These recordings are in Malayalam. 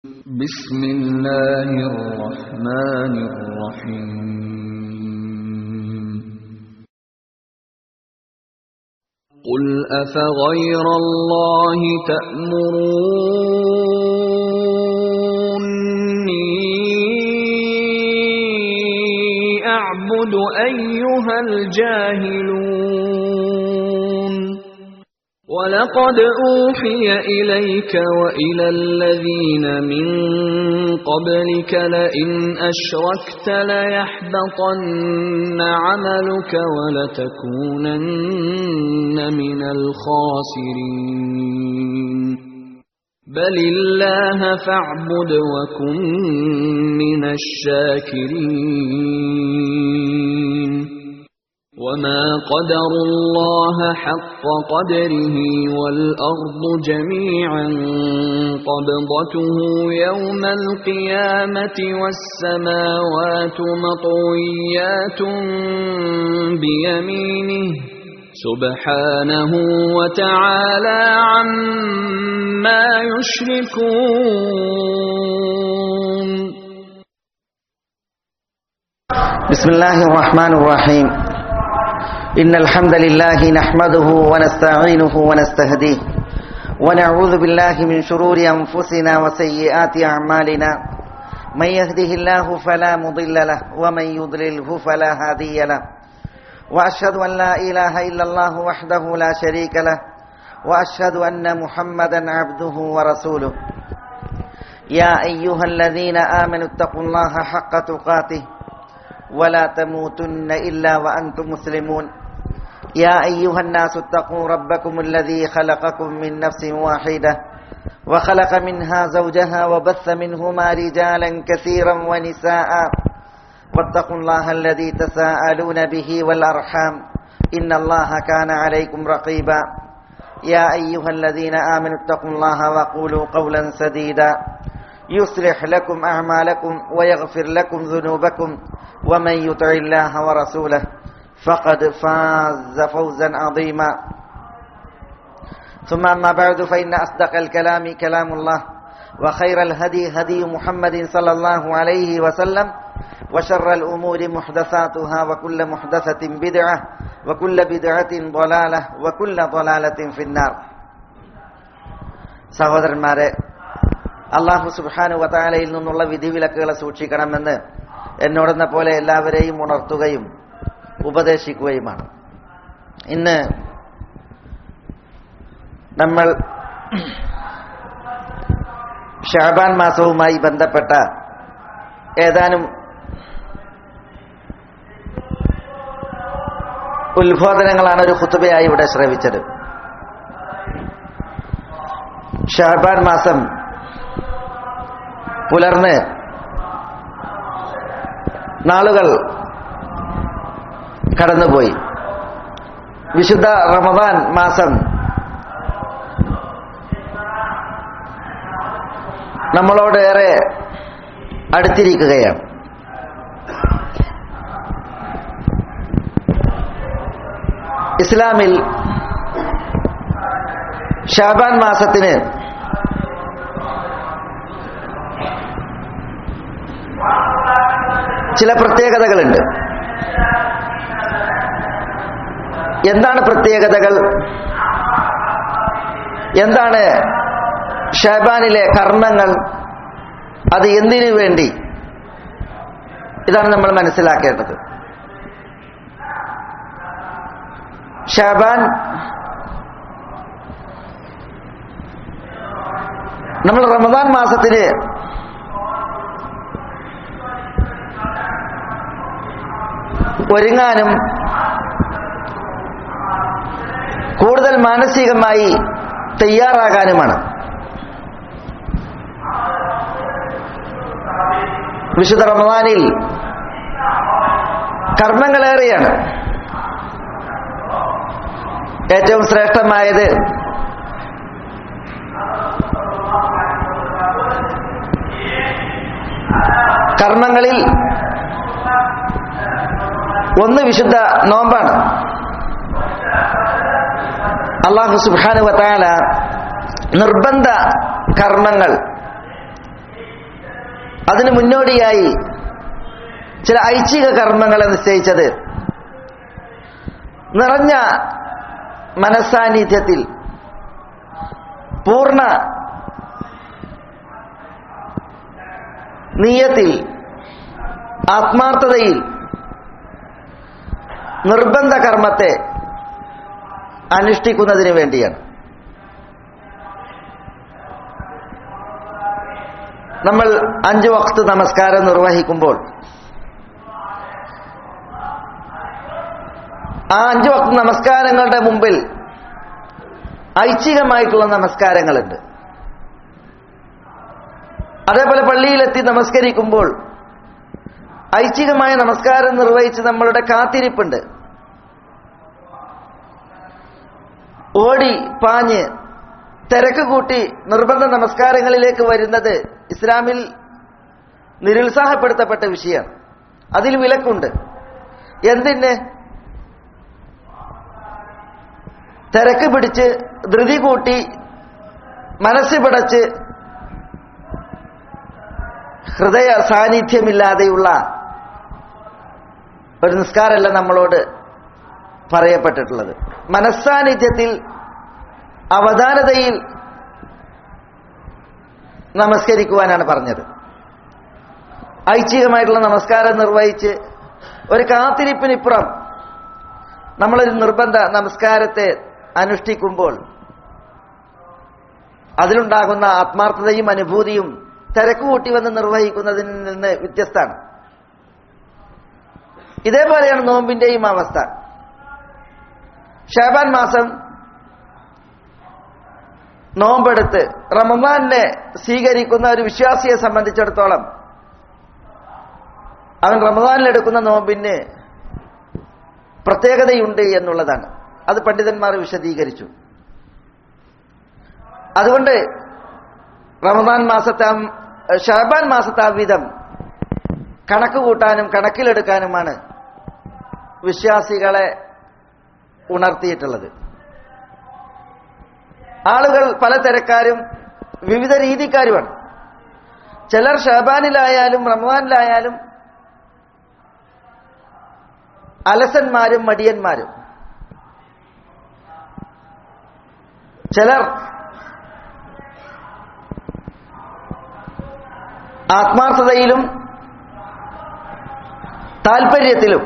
بسم الله الرحمن الرحيم قل أفغير الله تأمروني أعبد أيها الجاهلون ولقد أوحي إليك وإلى الذين من قبلك لئن أشركت ليحبطن عملك ولتكونن من الخاسرين بل الله فاعبد وكن من الشاكرين وما قدر الله حق قدره والأرض جميعا قبضته يوم القيامة والسماوات مطويات بيمينه سبحانه وتعالى عما يشركون بسم الله الرحمن الرحيم إن الحمد لله نحمده ونستعينه ونستهديه ونعوذ بالله من شرور أنفسنا وسيئات أعمالنا من يهده الله فلا مضل له ومن يضلله فلا هادي له وأشهد أن لا إله إلا الله وحده لا شريك له وأشهد أن محمدا عبده ورسوله يا أيها الذين آمنوا اتقوا الله حق تقاته ولا تموتن إلا وأنتم مسلمون يا أيها الناس اتقوا ربكم الذي خلقكم من نفس واحدة وخلق منها زوجها وبث منهما رجالا كثيرا ونساء واتقوا الله الذي تساءلون به والأرحام إن الله كان عليكم رقيبا يا أيها الذين آمنوا اتقوا الله وقولوا قولا سديدا يصلح لكم أعمالكم ويغفر لكم ذنوبكم ومن يطع الله ورسوله فقد فاز فوزا عظيما ثم أما بعد فإن أصدق الكلام كلام الله وخير الهدي هدي محمد صلى الله عليه وسلم وشر الأمور محدثاتها وكل محدثة بدعة وكل بدعة ضلالة وكل ضلالة في النار സഹോദരന്മാരെ അള്ളാഹു സുബാനു വതാലയിൽ നിന്നുള്ള വിധിവിലക്കുകളെ സൂക്ഷിക്കണമെന്ന് എന്നോടെന്ന പോലെ എല്ലാവരെയും ഉണർത്തുകയും ഉപദേശിക്കുകയുമാണ് ഇന്ന് നമ്മൾ ഷാബാൻ മാസവുമായി ബന്ധപ്പെട്ട ഏതാനും ഉത്ബോധനങ്ങളാണ് ഒരു കുത്തുബയായി ഇവിടെ ശ്രവിച്ചത് ഷാബാൻ മാസം പുലർന്ന് നാളുകൾ കടന്നുപോയി വിശുദ്ധ റമദാൻ മാസം നമ്മളോട് ഏറെ അടുത്തിരിക്കുകയാണ് ഇസ്ലാമിൽ ഷാബാൻ മാസത്തിന് ചില പ്രത്യേകതകളുണ്ട് എന്താണ് പ്രത്യേകതകൾ എന്താണ് ഷാബാനിലെ കർമ്മങ്ങൾ അത് എന്തിനു വേണ്ടി ഇതാണ് നമ്മൾ മനസ്സിലാക്കേണ്ടത് ഷാബാൻ നമ്മൾ റമദാൻ മാസത്തിന് ഒരുങ്ങാനും കൂടുതൽ മാനസികമായി തയ്യാറാകാനുമാണ് വിശുദ്ധ റമദാനിൽ കർമ്മങ്ങളേറെയാണ് ഏറ്റവും ശ്രേഷ്ഠമായത് കർമ്മങ്ങളിൽ ഒന്ന് വിശുദ്ധ നോമ്പാണ് അള്ളാഹു സുബാനു വത്താല നിർബന്ധ കർമ്മങ്ങൾ അതിന് മുന്നോടിയായി ചില ഐച്ഛിക കർമ്മങ്ങളെ നിശ്ചയിച്ചത് നിറഞ്ഞ മനസാന്നിധ്യത്തിൽ പൂർണ്ണ നീയത്തിൽ ആത്മാർത്ഥതയിൽ നിർബന്ധ കർമ്മത്തെ അനുഷ്ഠിക്കുന്നതിന് വേണ്ടിയാണ് നമ്മൾ അഞ്ചു വക്ത് നമസ്കാരം നിർവഹിക്കുമ്പോൾ ആ അഞ്ചു വക്ത് നമസ്കാരങ്ങളുടെ മുമ്പിൽ ഐച്ഛികമായിട്ടുള്ള നമസ്കാരങ്ങളുണ്ട് അതേപോലെ പള്ളിയിലെത്തി നമസ്കരിക്കുമ്പോൾ ഐച്ഛികമായ നമസ്കാരം നിർവഹിച്ച് നമ്മളുടെ കാത്തിരിപ്പുണ്ട് ഓടി പാഞ്ഞ് തിരക്ക് കൂട്ടി നിർബന്ധ നമസ്കാരങ്ങളിലേക്ക് വരുന്നത് ഇസ്ലാമിൽ നിരുത്സാഹപ്പെടുത്തപ്പെട്ട വിഷയമാണ് അതിൽ വിലക്കുണ്ട് എന്തിന് തിരക്ക് പിടിച്ച് ധൃതി കൂട്ടി മനസ്സ് പിടച്ച് ഹൃദയ സാന്നിധ്യമില്ലാതെയുള്ള ഒരു നിസ്കാരമല്ല നമ്മളോട് പറയപ്പെട്ടിട്ടുള്ളത് മനസ്സാന്നിധ്യത്തിൽ അവധാനതയിൽ നമസ്കരിക്കുവാനാണ് പറഞ്ഞത് ഐച്ഛികമായിട്ടുള്ള നമസ്കാരം നിർവഹിച്ച് ഒരു കാത്തിരിപ്പിനിപ്പുറം നമ്മളൊരു നിർബന്ധ നമസ്കാരത്തെ അനുഷ്ഠിക്കുമ്പോൾ അതിലുണ്ടാകുന്ന ആത്മാർത്ഥതയും അനുഭൂതിയും തിരക്ക് കൂട്ടി വന്ന് നിർവഹിക്കുന്നതിൽ നിന്ന് വ്യത്യസ്തമാണ് ഇതേപോലെയാണ് നോമ്പിന്റെയും അവസ്ഥ ഷാബാൻ മാസം നോമ്പെടുത്ത് റമദാനെ സ്വീകരിക്കുന്ന ഒരു വിശ്വാസിയെ സംബന്ധിച്ചിടത്തോളം അവൻ റമദാനിലെടുക്കുന്ന നോമ്പിന് പ്രത്യേകതയുണ്ട് എന്നുള്ളതാണ് അത് പണ്ഡിതന്മാർ വിശദീകരിച്ചു അതുകൊണ്ട് റമദാൻ മാസത്തെ ഷാബാൻ മാസത്തെ വിധം കണക്ക് കൂട്ടാനും കണക്കിലെടുക്കാനുമാണ് വിശ്വാസികളെ ഉണർത്തിയിട്ടുള്ളത് ആളുകൾ പലതരക്കാരും വിവിധ രീതിക്കാരുമാണ് ചിലർ ഷാബാനിലായാലും റമദാനിലായാലും അലസന്മാരും മടിയന്മാരും ചിലർ ആത്മാർത്ഥതയിലും താൽപര്യത്തിലും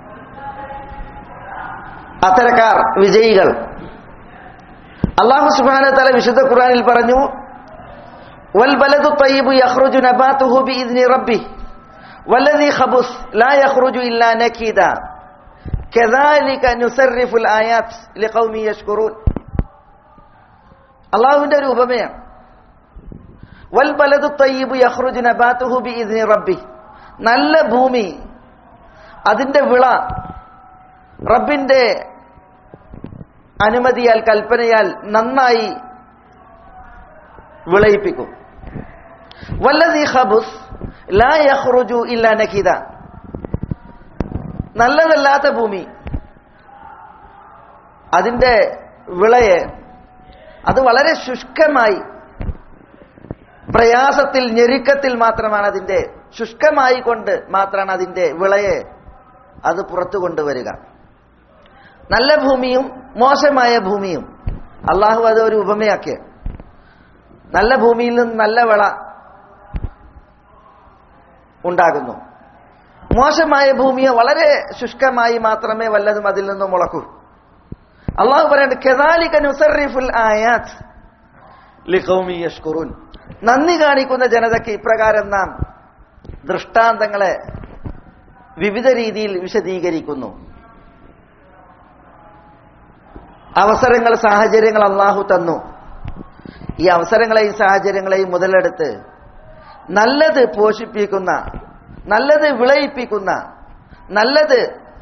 അത്തരക്കാർ വിജയികൾ അള്ളാഹു സുബാന തല വിശുദ്ധ ഖുർആനിൽ പറഞ്ഞു വൽ ബലദു തയ്യിബു യഖ്റുജു നബാതുഹു ബിഇذن റബ്ബി വല്ലദി ഖബുസ് ലാ യഖ്റുജു ഇല്ലാ നകീദ കദാലിക നുസർറിഫുൽ ആയാത്ത് ലിഖൗമി യഷ്കുറൂൻ അള്ളാഹുവിന്റെ ഒരു ഉപമയാണ് വൽ ബലദു തയ്യിബു യഖ്റുജു നബാതുഹു ബിഇذن റബ്ബി നല്ല ഭൂമി അതിന്റെ വിള റബ്ബിന്റെ അനുമതിയാൽ കൽപ്പനയാൽ നന്നായി വിളയിപ്പിക്കും വല്ലതീ ഖബുസ് ലാ യഖ്റുജു ഇല്ലാ നഖിദ നല്ലതല്ലാത്ത ഭൂമി അതിന്റെ വിളയെ അത് വളരെ ശുഷ്കമായി പ്രയാസത്തിൽ ഞെരുക്കത്തിൽ മാത്രമാണ് അതിന്റെ ശുഷ്കമായി കൊണ്ട് മാത്രമാണ് അതിന്റെ വിളയെ അത് പുറത്തു കൊണ്ടുവരിക നല്ല ഭൂമിയും മോശമായ ഭൂമിയും അള്ളാഹു അത് ഒരു ഉപമയാക്കിയ നല്ല ഭൂമിയിൽ നിന്ന് നല്ല വിള ഉണ്ടാകുന്നു മോശമായ ഭൂമിയെ വളരെ ശുഷ്കമായി മാത്രമേ വല്ലതും അതിൽ നിന്ന് മുളക്കൂ അള്ളാഹു പറയുന്നത് കെദാലിക നുസറിഫുൽ ആയാത്ത് ലിഖൗമി യഷ്കുറൂൻ നന്ദി കാണിക്കുന്ന ജനതയ്ക്ക് ഇപ്രകാരം നാം ദൃഷ്ടാന്തങ്ങളെ വിവിധ രീതിയിൽ വിശദീകരിക്കുന്നു അവസരങ്ങൾ സാഹചര്യങ്ങൾ അള്ളാഹു തന്നു ഈ അവസരങ്ങളെയും സാഹചര്യങ്ങളെയും മുതലെടുത്ത് നല്ലത് പോഷിപ്പിക്കുന്ന നല്ലത് വിളയിപ്പിക്കുന്ന നല്ലത്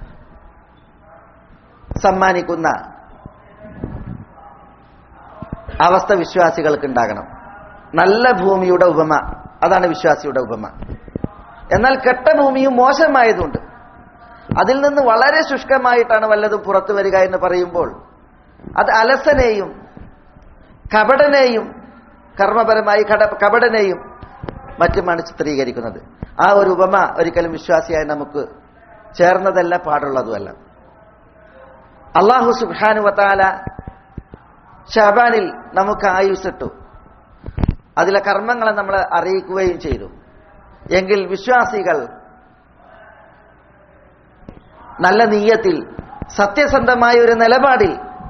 സമ്മാനിക്കുന്ന അവസ്ഥ വിശ്വാസികൾക്ക് ഉണ്ടാകണം നല്ല ഭൂമിയുടെ ഉപമ അതാണ് വിശ്വാസിയുടെ ഉപമ എന്നാൽ കെട്ട ഭൂമിയും മോശമായതുണ്ട് അതിൽ നിന്ന് വളരെ ശുഷ്കമായിട്ടാണ് വല്ലതും പുറത്തു വരിക എന്ന് പറയുമ്പോൾ അത് അലസനെയും കപടനെയും കർമ്മപരമായി കട കപടനെയും മറ്റുമാണ് ചിത്രീകരിക്കുന്നത് ആ ഒരു ഉപമ ഒരിക്കലും വിശ്വാസിയായി നമുക്ക് ചേർന്നതല്ല പാടുള്ളതുമല്ല അള്ളാഹു സുബാനു വത്താല ഷാബാനിൽ നമുക്ക് ആയുസിട്ടു അതിലെ കർമ്മങ്ങളെ നമ്മൾ അറിയിക്കുകയും ചെയ്തു എങ്കിൽ വിശ്വാസികൾ നല്ല നീയത്തിൽ സത്യസന്ധമായ ഒരു നിലപാടിൽ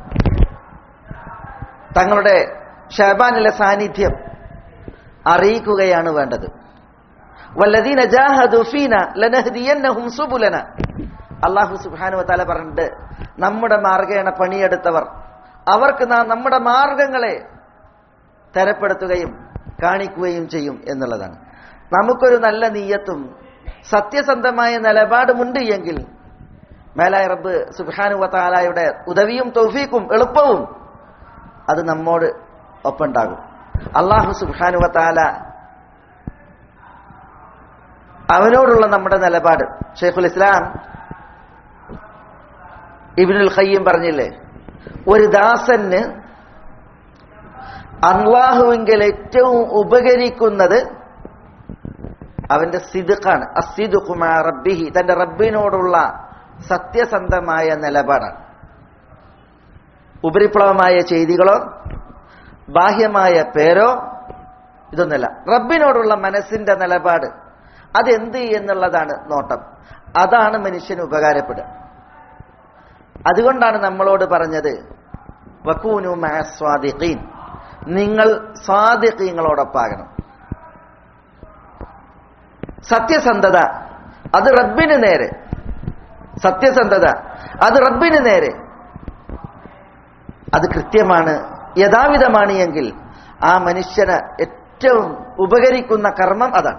തങ്ങളുടെ ഷാബാനിലെ സാന്നിധ്യം അറിയിക്കുകയാണ് വേണ്ടത് വല്ലദീന ജാഹദു ഫീന ലനഹ്ദിയന്നഹും സുബുലന അല്ലാഹു സുബ്ഹാനഹു വതആല പറഞ്ഞിട്ട് നമ്മുടെ മാർഗേണ പണിയെടുത്തവർ അവർക്ക് നാം നമ്മുടെ മാർഗങ്ങളെ തരപ്പെടുത്തുകയും കാണിക്കുകയും ചെയ്യും എന്നുള്ളതാണ് നമുക്കൊരു നല്ല നീയത്തും സത്യസന്ധമായ നിലപാടുമുണ്ട് എങ്കിൽ മേലായ റബ്ബ് സുബ്ഹാനു വതാലായുടെ ഉദവിയും തൗഫീക്കും എളുപ്പവും അത് നമ്മോട് ഒപ്പുണ്ടാകും അള്ളാഹു സുബ്ഹാനു വതാല അവനോടുള്ള നമ്മുടെ നിലപാട് ഷെയ്ഖുൽ ഇസ്ലാം ഇബിനുൽ ഖയ്യം പറഞ്ഞില്ലേ ഒരു ദാസന് അള്ളാഹുവിങ്കിൽ ഏറ്റവും ഉപകരിക്കുന്നത് അവന്റെ സിദുഖാണ് അസിദുഖുമാ റബ്ബിഹി തന്റെ റബ്ബിനോടുള്ള സത്യസന്ധമായ നിലപാടാണ് ഉപരിപ്ലവമായ ചെയ്തികളോ ബാഹ്യമായ പേരോ ഇതൊന്നല്ല റബ്ബിനോടുള്ള മനസ്സിന്റെ നിലപാട് അതെന്ത് എന്നുള്ളതാണ് നോട്ടം അതാണ് മനുഷ്യന് ഉപകാരപ്പെടുക അതുകൊണ്ടാണ് നമ്മളോട് പറഞ്ഞത് വക്കൂനു സ്വാദിഖീൻ നിങ്ങൾ സ്വാദിഖീങ്ങളോടൊപ്പാകണം സത്യസന്ധത അത് റബ്ബിന് നേരെ സത്യസന്ധത അത് റബ്ബിന് നേരെ അത് കൃത്യമാണ് യഥാവിധമാണ് എങ്കിൽ ആ മനുഷ്യന് ഏറ്റവും ഉപകരിക്കുന്ന കർമ്മം അതാണ്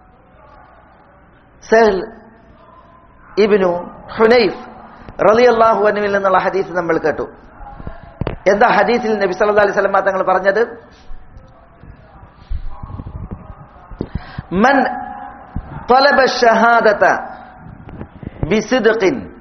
സഹൽ ഇബിനു ഹുനൈഫ് റളിയല്ലാഹു അൻഹുവിൽ നിന്നുള്ള ഹദീസ് നമ്മൾ കേട്ടു എന്താ ഹദീസിൽ നബി സല്ലല്ലാഹു അലൈഹി വസല്ലം തങ്ങൾ പറഞ്ഞത് മൻ طلب الشهادة بصدق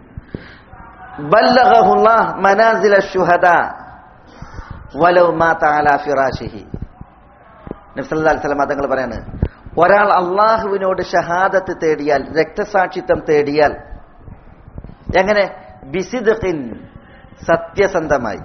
بلغه الله منازل الشهداء ولو مات على فراشه നബി സല്ലല്ലാഹു അലൈഹി വസല്ലം തങ്ങൾ പറയാണ് ഒരാൾ അള്ളാഹുവിനോട് ഷഹാദത്ത് തേടിയാൽ രക്തസാക്ഷിത്വം തേടിയാൽ എങ്ങനെ ബിസിദ്ഖിൻ സത്യസന്ധമായി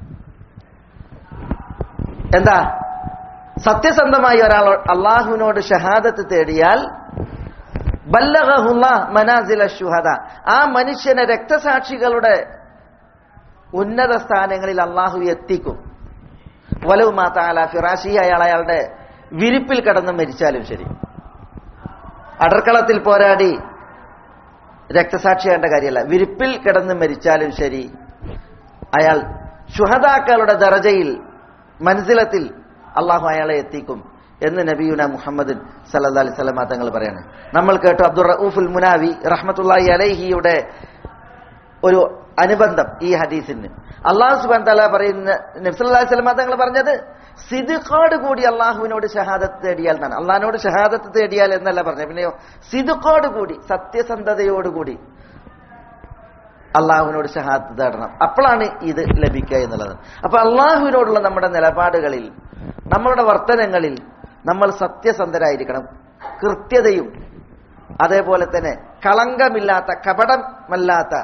എന്താ സത്യസന്ധമായി ഒരാൾ അള്ളാഹുവിനോട് ഷഹാദത്ത് തേടിയാൽ ബല്ലഹുല്ല മനാസില ഷുഹദ ആ മനുഷ്യനെ രക്തസാക്ഷികളുടെ ഉന്നത സ്ഥാനങ്ങളിൽ അള്ളാഹു എത്തിക്കും വലവ് മാത്താല ഫിറാഷി അയാൾ അയാളുടെ വിരിപ്പിൽ കിടന്ന് മരിച്ചാലും ശരി അടർക്കളത്തിൽ പോരാടി രക്തസാക്ഷിയാകേണ്ട കാര്യമല്ല വിരിപ്പിൽ കിടന്ന് മരിച്ചാലും ശരി അയാൾ ഷുഹദാക്കളുടെ ദറജയിൽ മനസ്സിലത്തിൽ അള്ളാഹു അയാളെ എത്തിക്കും എന്ന് നബിയുന മുഹമ്മദ് സല്ലാ അലൈഹി സ്വലമ തങ്ങൾ പറയാണ് നമ്മൾ കേട്ടു അബ്ദുൾ റഊഫുൽ മുനാവി റഹ്മത്തുല്ലാഹി അലൈഹിയുടെ ഒരു അനുബന്ധം ഈ ഹദീസിന് അള്ളാഹു സുബാൻ തല പറയുന്ന നബ്സല്ലാ സ്വലമ തങ്ങൾ പറഞ്ഞത് സിദുക്കോട് കൂടി അള്ളാഹുവിനോട് ഷഹാദത്ത് തേടിയാൽ എന്നാണ് അള്ളാഹിനോട് ഷഹാദത്ത് തേടിയാൽ എന്നല്ല പറഞ്ഞത് പിന്നെയോ സിദുക്കോട് കൂടി സത്യസന്ധതയോടുകൂടി അള്ളാഹുവിനോട് ഷഹാദത്ത് തേടണം അപ്പോഴാണ് ഇത് ലഭിക്കുക എന്നുള്ളത് അപ്പൊ അള്ളാഹുവിനോടുള്ള നമ്മുടെ നിലപാടുകളിൽ നമ്മളുടെ വർത്തനങ്ങളിൽ നമ്മൾ സത്യസന്ധരായിരിക്കണം കൃത്യതയും അതേപോലെ തന്നെ കളങ്കമില്ലാത്ത കപടമല്ലാത്ത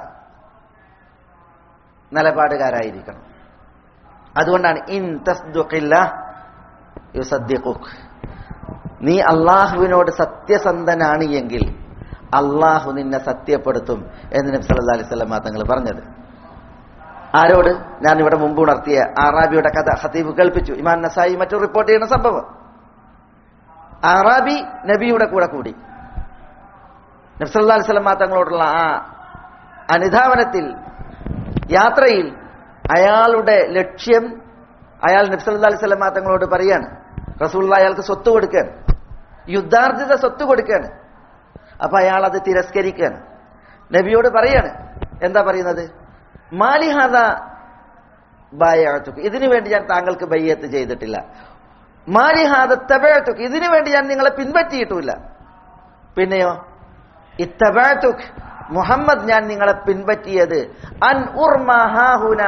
നിലപാടുകാരായിരിക്കണം അതുകൊണ്ടാണ് ഇൻ തസ്ദുഖില്ല യുസദ്ദിഖുക് നീ അള്ളാഹുവിനോട് സത്യസന്ധനാണ് എങ്കിൽ അള്ളാഹു നിന്നെ സത്യപ്പെടുത്തും എന്ന് നബി സല്ലല്ലാഹു അലൈഹി വസല്ലം തങ്ങൾ പറഞ്ഞത് ആരോട് ഞാൻ ഇവിടെ മുമ്പ് ഉണർത്തിയ ആറാബിയുടെ കഥ ഹത്തീബ് കേൾപ്പിച്ചു ഇമാൻ നസായി മറ്റും റിപ്പോർട്ട് ചെയ്യുന്ന സംഭവം ആറാബി നബിയുടെ കൂടെ കൂടി നബി സല്ലല്ലാഹു അലൈഹി വസല്ലം തങ്ങളോടുള്ള ആ അനുധാവനത്തിൽ യാത്രയിൽ അയാളുടെ ലക്ഷ്യം അയാൾ നബ്സല്ലാ അലൈഹി സ്വലമ തങ്ങളോട് പറയാണ് റസൂള്ള അയാൾക്ക് സ്വത്ത് കൊടുക്കുകയാണ് യുദ്ധാർജിത സ്വത്ത് കൊടുക്കുകയാണ് അപ്പൊ അയാൾ അത് തിരസ്കരിക്കുകയാണ് നബിയോട് പറയാണ് എന്താ പറയുന്നത് മാലിഹാദ ബായത്തുക്ക് ഇതിനു വേണ്ടി ഞാൻ താങ്കൾക്ക് ബയ്യത്ത് ചെയ്തിട്ടില്ല മാലിഹാദ തബഴത്തുക്ക് ഇതിനു വേണ്ടി ഞാൻ നിങ്ങളെ പിൻപറ്റിയിട്ടുമില്ല പിന്നെയോ ഇത്തബഴത്തുക്ക് മുഹമ്മദ് ഞാൻ നിങ്ങളെ പിൻപറ്റിയത് അൻ ഉർമഹാഹുന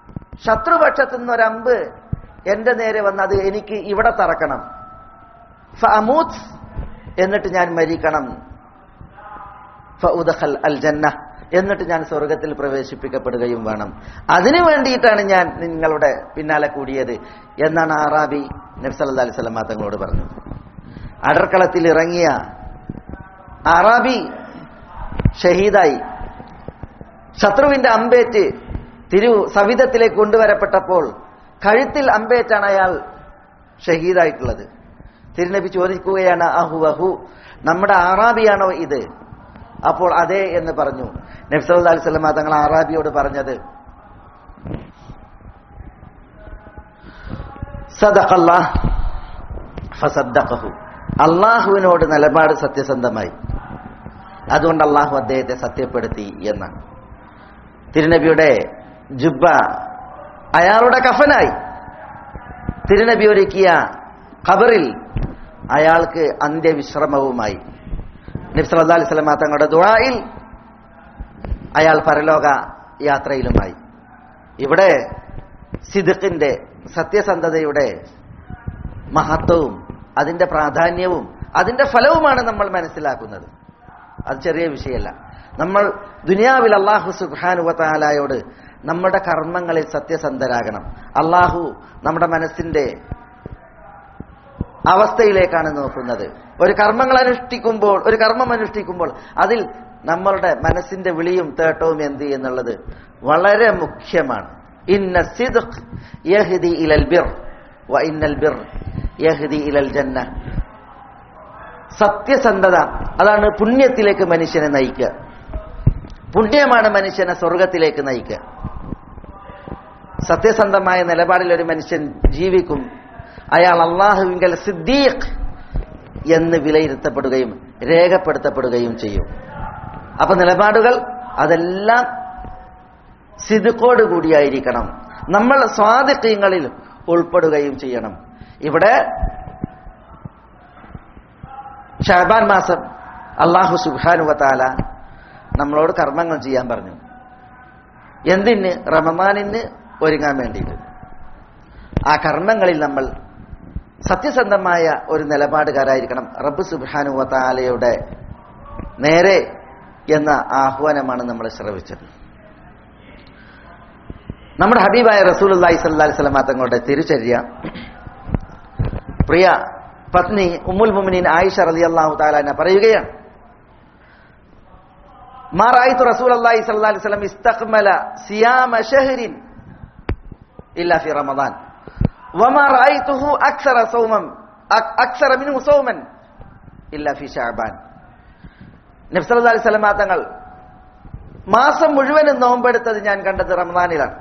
ശത്രുപക്ഷത്തു നിന്നൊരമ്പ് എന്റെ നേരെ വന്ന് അത് എനിക്ക് ഇവിടെ തറക്കണം ഫഅമൂത്ത് എന്നിട്ട് ഞാൻ മരിക്കണം ഫഉദഖൽ അൽ ജന്ന എന്നിട്ട് ഞാൻ സ്വർഗത്തിൽ പ്രവേശിപ്പിക്കപ്പെടുകയും വേണം അതിനു വേണ്ടിയിട്ടാണ് ഞാൻ നിങ്ങളുടെ പിന്നാലെ കൂടിയത് എന്നാണ് ആറാബി നബ്സല്ലാ അലൈഹി സ്വലമ തങ്ങളോട് പറഞ്ഞത് അടർക്കളത്തിൽ ഇറങ്ങിയ ആറാബി ഷഹീദായി ശത്രുവിന്റെ അമ്പേറ്റ് തിരു സവിധത്തിലേക്ക് കൊണ്ടുവരപ്പെട്ടപ്പോൾ കഴുത്തിൽ അമ്പേറ്റാണ് അയാൾ ഷഹീദായിട്ടുള്ളത് തിരുനബി ചോദിക്കുകയാണ് അഹു അഹു നമ്മുടെ ആറാബിയാണോ ഇത് അപ്പോൾ അതെ എന്ന് പറഞ്ഞു നബ്സല്ലാ അലൈഹി സ്വലമ തങ്ങൾ ആറാബിയോട് പറഞ്ഞത് സദഖല്ലാ ഫസദ്ദഖഹു അള്ളാഹുവിനോട് നിലപാട് സത്യസന്ധമായി അതുകൊണ്ട് അള്ളാഹു അദ്ദേഹത്തെ സത്യപ്പെടുത്തി എന്നാണ് തിരുനബിയുടെ ജുബ്ബ അയാളുടെ കഫനായി തിരുനബി ഒരുക്കിയ ഖബറിൽ അയാൾക്ക് അന്ത്യവിശ്രമവുമായി നബ്സല്ലാ അലൈഹി സ്വലമ തങ്ങളുടെ ദുആയിൽ അയാൾ പരലോക യാത്രയിലുമായി ഇവിടെ സിദുക്കിന്റെ സത്യസന്ധതയുടെ മഹത്വവും അതിന്റെ പ്രാധാന്യവും അതിന്റെ ഫലവുമാണ് നമ്മൾ മനസ്സിലാക്കുന്നത് അത് ചെറിയ വിഷയമല്ല നമ്മൾ ദുനിയാവിൽ അള്ളാഹു സുബാനുവത്താലായോട് നമ്മുടെ കർമ്മങ്ങളിൽ സത്യസന്ധരാകണം അള്ളാഹു നമ്മുടെ മനസ്സിന്റെ അവസ്ഥയിലേക്കാണ് നോക്കുന്നത് ഒരു കർമ്മങ്ങൾ അനുഷ്ഠിക്കുമ്പോൾ ഒരു കർമ്മം അനുഷ്ഠിക്കുമ്പോൾ അതിൽ നമ്മളുടെ മനസ്സിന്റെ വിളിയും തേട്ടവും എന്ത് എന്നുള്ളത് വളരെ മുഖ്യമാണ് ഇന്ന സിദ്ഖ് യഹ്ദി ഇലൽ ബിർ വ ഇന്നൽ ബിർ യഹ്ദി ഇലൽ ജന്ന സത്യസന്ധത അതാണ് പുണ്യത്തിലേക്ക് മനുഷ്യനെ നയിക്കുക പുണ്യമാണ് മനുഷ്യനെ സ്വർഗത്തിലേക്ക് നയിക്കുക സത്യസന്ധമായ നിലപാടിൽ ഒരു മനുഷ്യൻ ജീവിക്കും അയാൾ അള്ളാഹുവിങ്കൽ സിദ്ദീഖ് എന്ന് വിലയിരുത്തപ്പെടുകയും രേഖപ്പെടുത്തപ്പെടുകയും ചെയ്യും അപ്പൊ നിലപാടുകൾ അതെല്ലാം സിദുക്കോട് കൂടിയായിരിക്കണം നമ്മൾ സ്വാതിക്യങ്ങളിൽ ഉൾപ്പെടുകയും ചെയ്യണം ഇവിടെ ഷാബാൻ മാസം അള്ളാഹു സുബാനുവത്താല നമ്മളോട് കർമ്മങ്ങൾ ചെയ്യാൻ പറഞ്ഞു എന്തിന് റമദാനിന് ഒരുങ്ങാൻ വേണ്ടിയിട്ട് ആ കർമ്മങ്ങളിൽ നമ്മൾ സത്യസന്ധമായ ഒരു നിലപാടുകാരായിരിക്കണം റബ്ബ് സുബാനുവത്താലയുടെ നേരെ എന്ന ആഹ്വാനമാണ് നമ്മൾ ശ്രവിച്ചത് നമ്മുടെ ഹബീബായ റസൂൽ അള്ളാഹി സല്ലാ സ്വലമ തങ്ങളുടെ തിരുചര്യ പ്രിയ പത്നി ഉമ്മുൽ മുമിനീൻ ആയിഷ റലി അള്ളാഹു താലാന പറയുകയാണ് മാറായിത്തു റസൂൽ അള്ളാഹി സല്ലാ അലൈഹി സ്വലം ഇസ്തഖ്മല സിയാമ ഷഹരിൻ ഇല്ല ഫി റമദാൻ വമാ റഅയ്തുഹു അക്സറ സൗമൻ അക്സറ മിൻഹു സൗമൻ ഇല്ല ഫി ശഅബാൻ നബി സല്ലല്ലാഹു അലൈഹി വസല്ലം തങ്ങൾ മാസം മുഴുവനും നോമ്പെടുത്തത് ഞാൻ കണ്ടത് റമദാനിലാണ്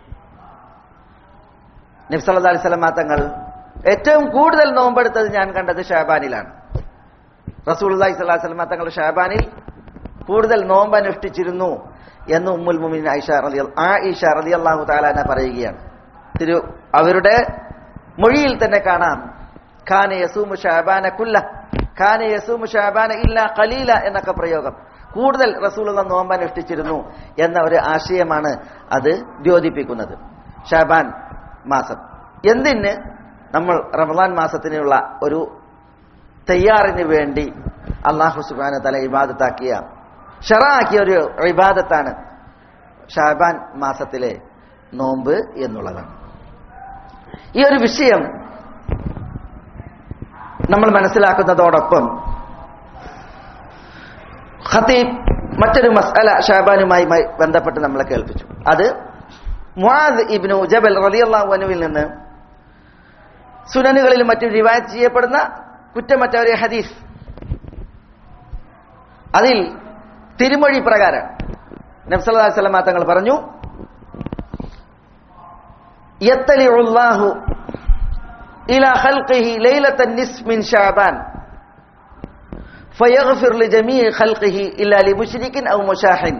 നബി സല്ലല്ലാഹു അലൈഹി വസല്ലം തങ്ങൾ ഏറ്റവും കൂടുതൽ നോമ്പെടുത്തത് ഞാൻ കണ്ടത് ഷാബാനിലാണ് റസൂലുള്ളാഹി സ്വല്ലല്ലാഹു അലൈഹി വസല്ലം തങ്ങൾ ഷാബാനിൽ കൂടുതൽ നോമ്പ് അനുഷ്ഠിച്ചിരുന്നു എന്ന് ഉമ്മുൽ മുമിൻ ആയിഷ റളി ആയിഷ റളിയല്ലാഹു തആല പറയുകയാണ് തിരു അവരുടെ മൊഴിയിൽ തന്നെ കാണാം ഖാന യസൂമു ഷാബാന കുല്ല ഖാന യസൂമു ഷാബാന ഇല്ല ഖലീല എന്നൊക്കെ പ്രയോഗം കൂടുതൽ റസൂലുള്ള നോമ്പ് അനുഷ്ഠിച്ചിരുന്നു എന്ന ഒരു ആശയമാണ് അത് ദ്യോതിപ്പിക്കുന്നത് ഷാബാൻ മാസം എന്തിന് നമ്മൾ റമദാൻ മാസത്തിനുള്ള ഒരു തയ്യാറിന് വേണ്ടി അള്ളാഹു സുബാന തല ഇബാദത്താക്കിയ ഷറാക്കിയ ഒരു ഇബാദത്താണ് ഷാബാൻ മാസത്തിലെ നോമ്പ് എന്നുള്ളതാണ് ഈ ഒരു വിഷയം നമ്മൾ മനസ്സിലാക്കുന്നതോടൊപ്പം ഖത്തീബ് മറ്റൊരു മസ്അല ഷാബാനുമായി ബന്ധപ്പെട്ട് നമ്മളെ കേൾപ്പിച്ചു അത് മുആദ് ഇബ്നു ജബൽ റളിയല്ലാഹു അൻഹുവിൽ നിന്ന് സുനനുകളിലും മറ്റും റിവായത്ത് ചെയ്യപ്പെടുന്ന കുറ്റമറ്റ ഒരു ഹദീസ് അതിൽ തിരുമൊഴി പ്രകാരം നബ്സല്ലാ സ്വലമ തങ്ങൾ പറഞ്ഞു യത്തലിഉല്ലാഹു ഇലാ ഖൽഖിഹി ലൈലത്തൻ നിസ് മിൻ ശഅബാൻ ഫയഗ്ഫിർ ലിജമീഇ ഖൽഖിഹി ഇല്ലാ ലിമുശ്രിക്കിൻ ഔ മുശാഹിൻ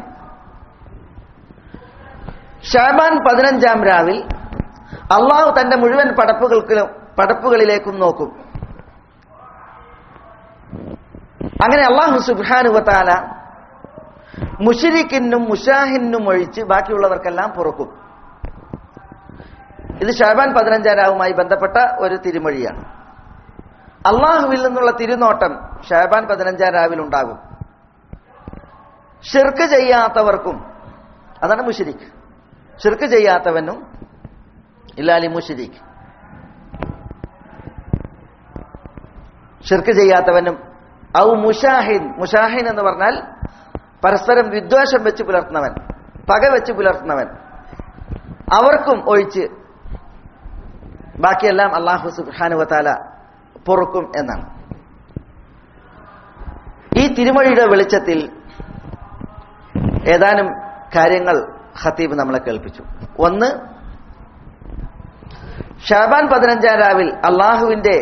ഷാബാൻ പതിനഞ്ചാം രാവിൽ അള്ളാഹു തന്റെ മുഴുവൻ പടപ്പുകൾക്കും പടപ്പുകളിലേക്കും നോക്കും അങ്ങനെ അള്ളാഹു സുബാനുവത്താല മുഷരിക്കിനും മുഷാഹിനും ഒഴിച്ച് ബാക്കിയുള്ളവർക്കെല്ലാം പൊറുക്കും ഇത് ഷാബാൻ പതിനഞ്ചാം രാവുമായി ബന്ധപ്പെട്ട ഒരു തിരുമൊഴിയാണ് അള്ളാഹുവിൽ നിന്നുള്ള തിരുനോട്ടം ഷാബാൻ പതിനഞ്ചാം രാവിൽ ഉണ്ടാകും ഷിർക്ക് ചെയ്യാത്തവർക്കും അതാണ് മുഷിരിഖ് ഷിർക്ക് ചെയ്യാത്തവനും ഇല്ലാലി മുഷിരിഖ് ഷിർക്ക് ചെയ്യാത്തവനും ഔ മുഷാഹിൻ മുഷാഹിൻ എന്ന് പറഞ്ഞാൽ പരസ്പരം വിദ്വേഷം വെച്ച് പുലർത്തുന്നവൻ പക വെച്ച് പുലർത്തുന്നവൻ അവർക്കും ഒഴിച്ച് ബാക്കിയെല്ലാം അള്ളാഹു സുബാനുവത്താല പൊറുക്കും എന്നാണ് ഈ തിരുമൊഴിയുടെ വെളിച്ചത്തിൽ ഏതാനും കാര്യങ്ങൾ ഖത്തീബ് നമ്മളെ കേൾപ്പിച്ചു ഒന്ന് ഷാബാൻ പതിനഞ്ചാം രാവിൽ അള്ളാഹുവിന്റെ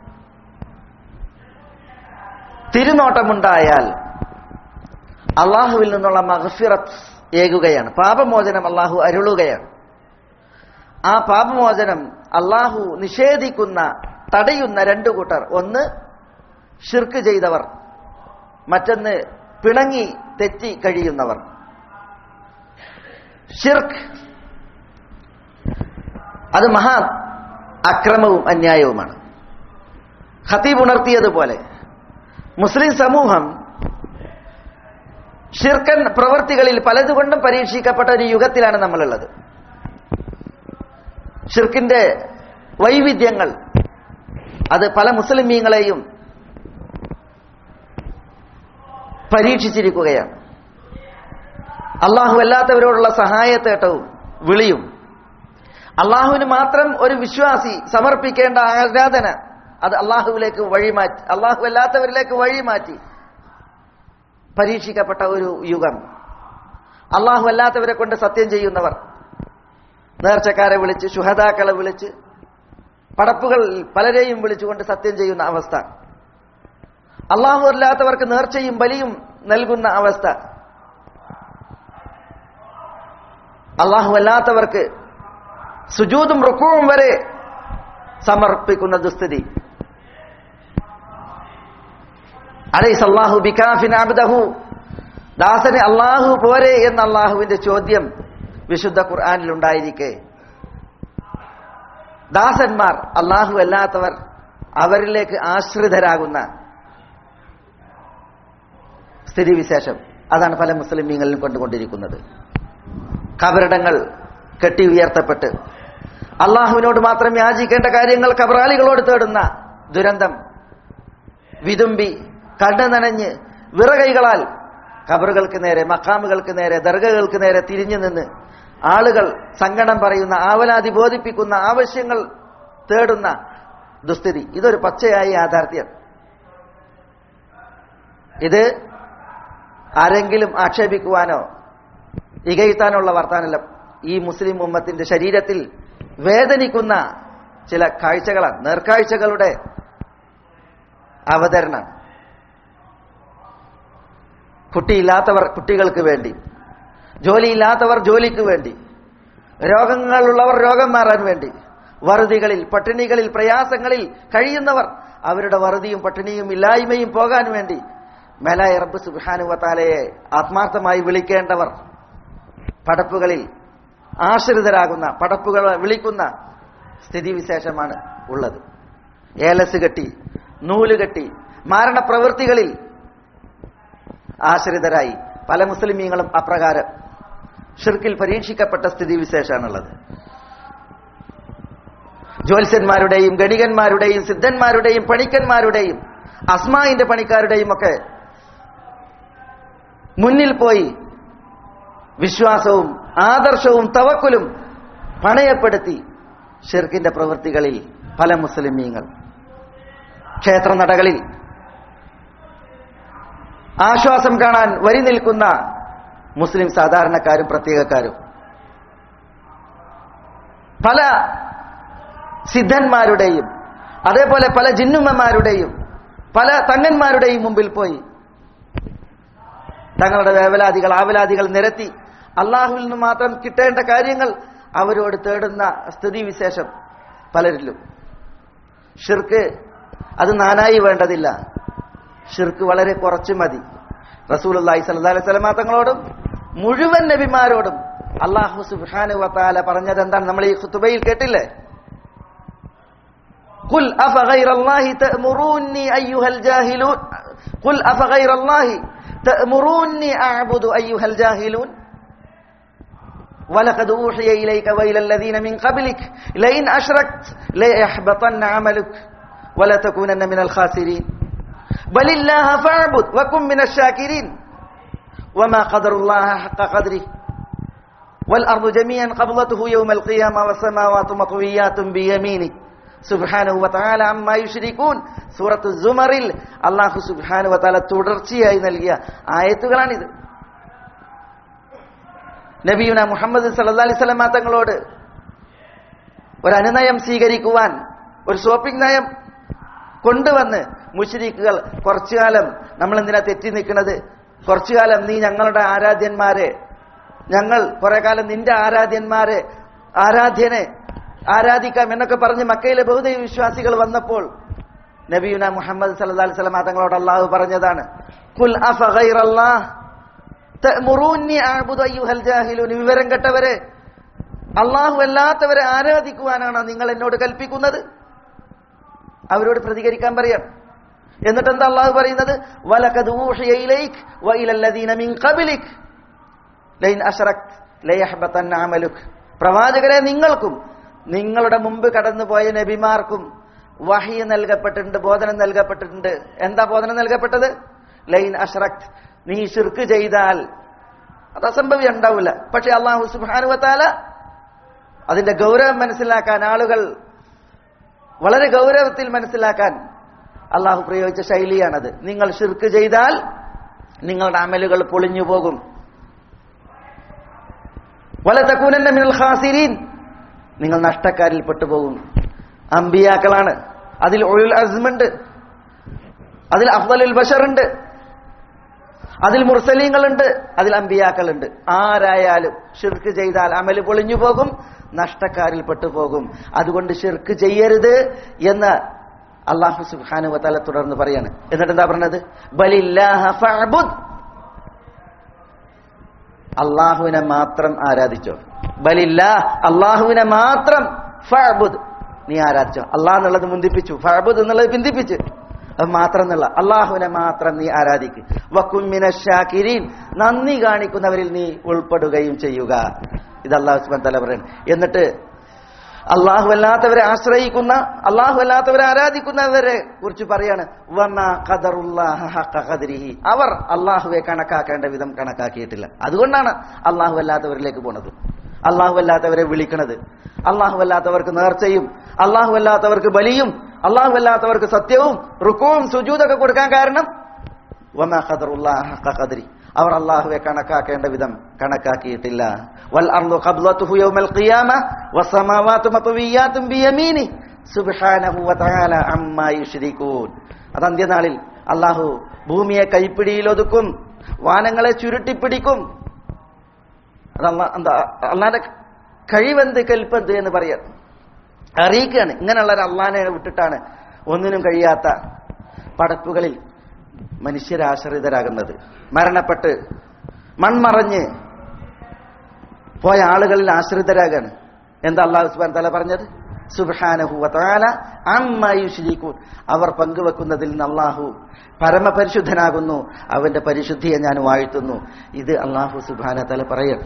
തിരുനോട്ടമുണ്ടായാൽ അള്ളാഹുവിൽ നിന്നുള്ള മഹഫിറത്ത് ഏകുകയാണ് പാപമോചനം അള്ളാഹു അരുളുകയാണ് ആ പാപമോചനം അള്ളാഹു നിഷേധിക്കുന്ന തടയുന്ന രണ്ടു കൂട്ടർ ഒന്ന് ഷിർക്ക് ചെയ്തവർ മറ്റൊന്ന് പിണങ്ങി തെറ്റി കഴിയുന്നവർ ഷിർക്ക് അത് മഹാ അക്രമവും അന്യായവുമാണ് ഖത്തീബ് ഉണർത്തിയതുപോലെ മുസ്ലിം സമൂഹം ഷിർക്കൻ പ്രവൃത്തികളിൽ പലതുകൊണ്ടും പരീക്ഷിക്കപ്പെട്ട ഒരു യുഗത്തിലാണ് നമ്മളുള്ളത് ഷിർക്കിന്റെ വൈവിധ്യങ്ങൾ അത് പല മുസ്ലിമീങ്ങളെയും പരീക്ഷിച്ചിരിക്കുകയാണ് അള്ളാഹു അല്ലാത്തവരോടുള്ള സഹായത്തേട്ടവും വിളിയും അള്ളാഹുവിന് മാത്രം ഒരു വിശ്വാസി സമർപ്പിക്കേണ്ട ആരാധന അത് അള്ളാഹുവിലേക്ക് വഴിമാറ്റി അള്ളാഹു അല്ലാത്തവരിലേക്ക് വഴിമാറ്റി പരീക്ഷിക്കപ്പെട്ട ഒരു യുഗം അള്ളാഹു അല്ലാത്തവരെ കൊണ്ട് സത്യം ചെയ്യുന്നവർ നേർച്ചക്കാരെ വിളിച്ച് ശുഹതാക്കളെ വിളിച്ച് പടപ്പുകൾ പലരെയും വിളിച്ചുകൊണ്ട് സത്യം ചെയ്യുന്ന അവസ്ഥ അള്ളാഹു അല്ലാത്തവർക്ക് നേർച്ചയും ബലിയും നൽകുന്ന അവസ്ഥ അള്ളാഹു അല്ലാത്തവർക്ക് സുജൂതും റുക്കുവും വരെ സമർപ്പിക്കുന്ന ദുസ്ഥിതി അലൈസ് അള്ളാഹു ബികാഫിൻ അബ്ദഹു ദാസന് അള്ളാഹു പോരെ എന്ന അള്ളാഹുവിന്റെ ചോദ്യം വിശുദ്ധ ഖുർആാനിൽ ഉണ്ടായിരിക്കെ ദാസന്മാർ അള്ളാഹു അല്ലാത്തവർ അവരിലേക്ക് ആശ്രിതരാകുന്ന സ്ഥിതിവിശേഷം അതാണ് പല മുസ്ലിമീങ്ങളിലും കൊണ്ടുകൊണ്ടിരിക്കുന്നത് കബറിടങ്ങൾ കെട്ടി ഉയർത്തപ്പെട്ട് അള്ളാഹുവിനോട് മാത്രം യാചിക്കേണ്ട കാര്യങ്ങൾ കബറാളികളോട് തേടുന്ന ദുരന്തം വിതുമ്പി കണ്ണു നനഞ്ഞ് വിറകൈകളാൽ കബറുകൾക്ക് നേരെ മക്കാമുകൾക്ക് നേരെ ദർഗകൾക്ക് നേരെ തിരിഞ്ഞു നിന്ന് ആളുകൾ സങ്കടം പറയുന്ന ആവലാതി ബോധിപ്പിക്കുന്ന ആവശ്യങ്ങൾ തേടുന്ന ദുസ്ഥിതി ഇതൊരു പച്ചയായ യാഥാർത്ഥ്യം ഇത് ആരെങ്കിലും ആക്ഷേപിക്കുവാനോ ഇകഴ്ത്താനുള്ള വർത്താനല്ല ഈ മുസ്ലിം ഉമ്മത്തിന്റെ ശരീരത്തിൽ വേദനിക്കുന്ന ചില കാഴ്ചകളാണ് നേർക്കാഴ്ചകളുടെ അവതരണം കുട്ടിയില്ലാത്തവർ കുട്ടികൾക്ക് വേണ്ടി ജോലിയില്ലാത്തവർ ജോലിക്ക് വേണ്ടി രോഗങ്ങളുള്ളവർ രോഗം മാറാൻ വേണ്ടി വറുതികളിൽ പട്ടിണികളിൽ പ്രയാസങ്ങളിൽ കഴിയുന്നവർ അവരുടെ വറുതിയും പട്ടിണിയും ഇല്ലായ്മയും പോകാൻ വേണ്ടി മേലായ റബ്ബ് സുബാനുവത്താലയെ ആത്മാർത്ഥമായി വിളിക്കേണ്ടവർ പടപ്പുകളിൽ ആശ്രിതരാകുന്ന പടപ്പുകളെ വിളിക്കുന്ന സ്ഥിതിവിശേഷമാണ് ഉള്ളത് ഏലസ് കെട്ടി നൂല് കെട്ടി മാരണപ്രവൃത്തികളിൽ ആശ്രിതരായി പല മുസ്ലിമീങ്ങളും അപ്രകാരം ഷിർക്കിൽ പരീക്ഷിക്കപ്പെട്ട സ്ഥിതിവിശേഷമാണുള്ളത് ജ്യോത്സ്യന്മാരുടെയും ഗണികന്മാരുടെയും സിദ്ധന്മാരുടെയും പണിക്കന്മാരുടെയും അസ്മായിന്റെ പണിക്കാരുടെയും ഒക്കെ മുന്നിൽ പോയി വിശ്വാസവും ആദർശവും തവക്കുലും പണയപ്പെടുത്തി ഷിർക്കിന്റെ പ്രവൃത്തികളിൽ പല മുസ്ലിമീങ്ങൾ ക്ഷേത്രനടകളിൽ ആശ്വാസം കാണാൻ വരി നിൽക്കുന്ന മുസ്ലിം സാധാരണക്കാരും പ്രത്യേകക്കാരും പല സിദ്ധന്മാരുടെയും അതേപോലെ പല ജിന്നുമ്മമാരുടെയും പല തങ്ങന്മാരുടെയും മുമ്പിൽ പോയി തങ്ങളുടെ വേവലാദികൾ ആവലാദികൾ നിരത്തി അള്ളാഹുവിൽ നിന്ന് മാത്രം കിട്ടേണ്ട കാര്യങ്ങൾ അവരോട് തേടുന്ന സ്ഥിതിവിശേഷം പലരിലും ഷിർക്ക് അത് നാനായി വേണ്ടതില്ല ഷിർക്ക് വളരെ കുറച്ച് മതി റസൂൽ അള്ളാഹി സല്ലാ അലൈഹി സ്വലമാ തങ്ങളോടും മുഴുവൻ നബിമാരോടും അള്ളാഹു സുബാനു വത്താല പറഞ്ഞത് എന്താണ് നമ്മൾ ഈ ഖുത്തുബയിൽ കേട്ടില്ലേ قل أفغير الله تأمروني أيها الجاهلون قل أفغير الله تأمروني أعبد أيها الجاهلون ولقد أوحي إليك وإلى الذين من قبلك لئن أشركت ليحبطن عملك ولتكونن من الخاسرين بل الله فاعبد وكن من الشاكرين وما قدر الله حق قدره والأرض جميعا قبضته يوم القيامة والسماوات مطويات بيمينه സുബ്ഹാനഹു വതആല അമ്മാ യുശ്രികൂൻ സൂറത്തു സുമറിൽ അല്ലാഹു സുബ്ഹാനഹു വതആല തുടർച്ചയായി നൽകിയ ആയത്തുകളാണിത് നബിയുന മുഹമ്മദ് സല്ലല്ലാഹു അലൈഹി വസല്ലം തങ്ങളോട് ഒരു അനുനയം സ്വീകരിക്കുവാൻ ഒരു ഷോപ്പിംഗ് നയം കൊണ്ടുവന്ന് മുശ്രിക്കുകൾ കുറച്ചു കാലം നമ്മൾ എന്തിനാ തെറ്റി നിൽക്കുന്നത് കുറച്ചു കാലം നീ ഞങ്ങളുടെ ആരാധ്യന്മാരെ ഞങ്ങൾ കുറെ കാലം നിന്റെ ആരാധ്യന്മാരെ ആരാധ്യനെ ആരാധിക്കാം എന്നൊക്കെ പറഞ്ഞ് മക്കയിലെ ബഹുദൈവ വിശ്വാസികൾ വന്നപ്പോൾ നബിയുന മുഹമ്മദ് സല്ലല്ലാഹു അലൈഹി വസല്ലം തങ്ങളോട് അള്ളാഹു പറഞ്ഞതാണ് കുൽ അഫഗൈറല്ലാഹ് തഅ്മുറൂനി അഅ്ബുദു അയ്യുഹൽ ജാഹിലൂൻ വിവരം കെട്ടവരെ അള്ളാഹു അല്ലാത്തവരെ ആരാധിക്കുവാനാണ് നിങ്ങൾ എന്നോട് കൽപ്പിക്കുന്നത് അവരോട് പ്രതികരിക്കാൻ പറയാം എന്നിട്ട് എന്താ അള്ളാഹു പറയുന്നത് വലഖദ് ഊഹിയ ഇലൈക് വഇലല്ലദീന മിൻ ഖബ്ലിക് ലൈൻ അശ്റക് ലയഹ്ബതന്ന അമലുക് പ്രവാചകരെ നിങ്ങൾക്കും നിങ്ങളുടെ മുമ്പ് കടന്നുപോയ നബിമാർക്കും വഹി നൽകപ്പെട്ടിട്ടുണ്ട് ബോധനം നൽകപ്പെട്ടിട്ടുണ്ട് എന്താ ബോധനം നൽകപ്പെട്ടത് ലൈൻ അഷ്റഖ് നീ ഷിർക്ക് ചെയ്താൽ അത് അസംഭവ്യം ഉണ്ടാവില്ല പക്ഷെ അള്ളാഹു സുബാനുവത്താല അതിന്റെ ഗൗരവം മനസ്സിലാക്കാൻ ആളുകൾ വളരെ ഗൗരവത്തിൽ മനസ്സിലാക്കാൻ അള്ളാഹു പ്രയോഗിച്ച ശൈലിയാണത് നിങ്ങൾ ഷിർക്ക് ചെയ്താൽ നിങ്ങളുടെ അമലുകൾ പൊളിഞ്ഞു പോകും വലതക്കൂനന്ന മിനൽ ഖാസിരീൻ നിങ്ങൾ നഷ്ടക്കാരിൽ പെട്ടുപോകും അമ്പിയാക്കളാണ് അതിൽ ഒഴുൽ അസ്മുണ്ട് അതിൽ അഫ്ദലുൽ ബഷറുണ്ട് അതിൽ മുർസലീങ്ങളുണ്ട് അതിൽ അമ്പിയാക്കളുണ്ട് ആരായാലും ഷിർക്ക് ചെയ്താൽ അമല് പൊളിഞ്ഞു പോകും നഷ്ടക്കാരിൽ പെട്ടുപോകും അതുകൊണ്ട് ഷിർക്ക് ചെയ്യരുത് എന്ന് അള്ളാഹു സുബ്ഹാനു വതആല തുടർന്ന് പറയാണ് എന്നിട്ട് എന്താ പറഞ്ഞത് ബലില്ലാഹ ഫഅബുദ് അള്ളാഹുവിനെ മാത്രം ആരാധിച്ചോ ബലില്ല അള്ളാഹുവിനെ മാത്രം ഫഅബുദ് നീ ആരാധിച്ചോ അള്ളാഹ് എന്നുള്ളത് മുന്തിപ്പിച്ചു ഫഅബുദ് എന്നുള്ളത് പിന്തിപ്പിച്ച് അത് മാത്രം എന്നുള്ള അള്ളാഹുവിനെ മാത്രം നീ ആരാധിക്ക് വക്കുമിന ഷാക്കിരീൻ നന്ദി കാണിക്കുന്നവരിൽ നീ ഉൾപ്പെടുകയും ചെയ്യുക ഇത് അള്ളാഹു സുബ്ഹാനഹു തആല പറയുന്നു എന്നിട്ട് അള്ളാഹു അല്ലാത്തവരെ ആശ്രയിക്കുന്ന അള്ളാഹു അല്ലാത്തവരെ ആരാധിക്കുന്നവരെ കുറിച്ച് പറയാണ് വമാ ഖദറുല്ലാഹ ഹഖ ഖദ്രിഹി അവർ അള്ളാഹുവെ കണക്കാക്കേണ്ട വിധം കണക്കാക്കിയിട്ടില്ല അതുകൊണ്ടാണ് അള്ളാഹു അല്ലാത്തവരിലേക്ക് പോണത് അള്ളാഹു അല്ലാത്തവരെ വിളിക്കണത് അള്ളാഹു അല്ലാത്തവർക്ക് നേർച്ചയും അള്ളാഹു അല്ലാത്തവർക്ക് ബലിയും അള്ളാഹു അല്ലാത്തവർക്ക് സത്യവും റുക്കവും സുജൂതൊക്കെ കൊടുക്കാൻ കാരണം വമാ ഖദറുല്ലാഹ ഹഖ ഖദ്രി അവർ അള്ളാഹുവെ കണക്കാക്കേണ്ട വിധം കണക്കാക്കിയിട്ടില്ല വൽ അർളു ഖബ്ലതുഹു യൗമൽ ഖിയാമ വസ്സമാവാതു മത്വിയാത്തും ബിയമീനി സുബ്ഹാനഹു വതആല അമ്മാ യുശ്രികൂൻ അത് അന്ത്യനാളിൽ അള്ളാഹു ഭൂമിയെ കൈപ്പിടിയിൽ ഒതുക്കും വാനങ്ങളെ ചുരുട്ടിപ്പിടിക്കും അത് അള്ളാ എന്താ അള്ളാന്റെ കഴിവെന്ത് കൽപ്പെന്ത് എന്ന് പറയാൻ അറിയിക്കുകയാണ് ഇങ്ങനെയുള്ള ഒരു അള്ളാനെ വിട്ടിട്ടാണ് ഒന്നിനും കഴിയാത്ത പടപ്പുകളിൽ മനുഷ്യരാശ്രിതരാകുന്നത് മരണപ്പെട്ട് മൺമറഞ്ഞ് പോയ ആളുകളിൽ ആശ്രിതരാകാണ് എന്താ അള്ളാഹു സുബാൻ തല പറഞ്ഞത് സുബാനഹുല അമ്മായുഷിരിക്കൂൻ അവർ പങ്കുവെക്കുന്നതിൽ നിന്ന് അള്ളാഹു പരമപരിശുദ്ധനാകുന്നു അവന്റെ പരിശുദ്ധിയെ ഞാൻ വാഴ്ത്തുന്നു ഇത് അള്ളാഹു സുബാന തല പറയണം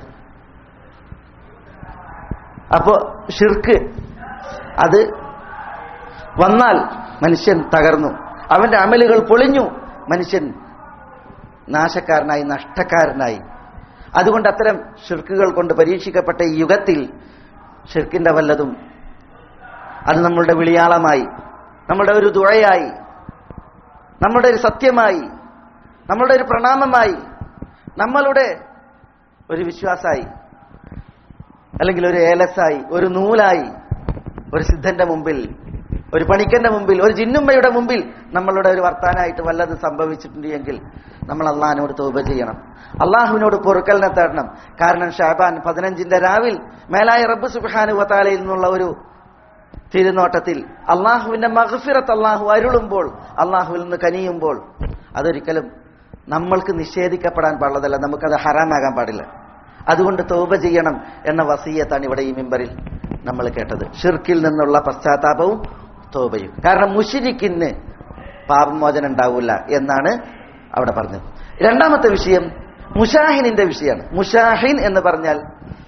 അപ്പോ ഷിർക്ക് അത് വന്നാൽ മനുഷ്യൻ തകർന്നു അവന്റെ അമലുകൾ പൊളിഞ്ഞു മനുഷ്യൻ നാശക്കാരനായി നഷ്ടക്കാരനായി അതുകൊണ്ട് അത്തരം ഷിർക്കുകൾ കൊണ്ട് പരീക്ഷിക്കപ്പെട്ട ഈ യുഗത്തിൽ ഷിർക്കിന്റെ വല്ലതും അത് നമ്മളുടെ വിളിയാളമായി നമ്മളുടെ ഒരു ദുഴയായി നമ്മളുടെ ഒരു സത്യമായി നമ്മളുടെ ഒരു പ്രണാമമായി നമ്മളുടെ ഒരു വിശ്വാസായി അല്ലെങ്കിൽ ഒരു ഏലസായി ഒരു നൂലായി ഒരു സിദ്ധന്റെ മുമ്പിൽ ഒരു പണിക്കന്റെ മുമ്പിൽ ഒരു ജിന്നുമ്മയുടെ മുമ്പിൽ നമ്മളുടെ ഒരു വർത്താനായിട്ട് വല്ലതും സംഭവിച്ചിട്ടുണ്ട് എങ്കിൽ നമ്മൾ അള്ളാഹിനോട് തോപ ചെയ്യണം അള്ളാഹുവിനോട് പൊറുക്കലിനെ തേടണം കാരണം ഷാബാൻ പതിനഞ്ചിന്റെ രാവിൽ മേലായ റബ്ബ് സുബാനു വത്താലയിൽ നിന്നുള്ള ഒരു തിരുനോട്ടത്തിൽ അള്ളാഹുവിന്റെ മഹഫിറത്ത് അള്ളാഹു അരുളുമ്പോൾ അള്ളാഹുവിൽ നിന്ന് കനിയുമ്പോൾ അതൊരിക്കലും നമ്മൾക്ക് നിഷേധിക്കപ്പെടാൻ പാടുള്ളതല്ല നമുക്കത് ഹറാമാകാൻ പാടില്ല അതുകൊണ്ട് തോപ ചെയ്യണം എന്ന വസീയത്താണ് ഇവിടെ ഈ മിമ്പറിൽ നമ്മൾ കേട്ടത് ഷിർക്കിൽ നിന്നുള്ള പശ്ചാത്താപവും തോബയും കാരണം മുഷിരിക്കിന് പാപമോചനം ഉണ്ടാവില്ല എന്നാണ് അവിടെ പറഞ്ഞത് രണ്ടാമത്തെ വിഷയം മുഷാഹിനിന്റെ വിഷയമാണ് മുഷാഹിൻ എന്ന് പറഞ്ഞാൽ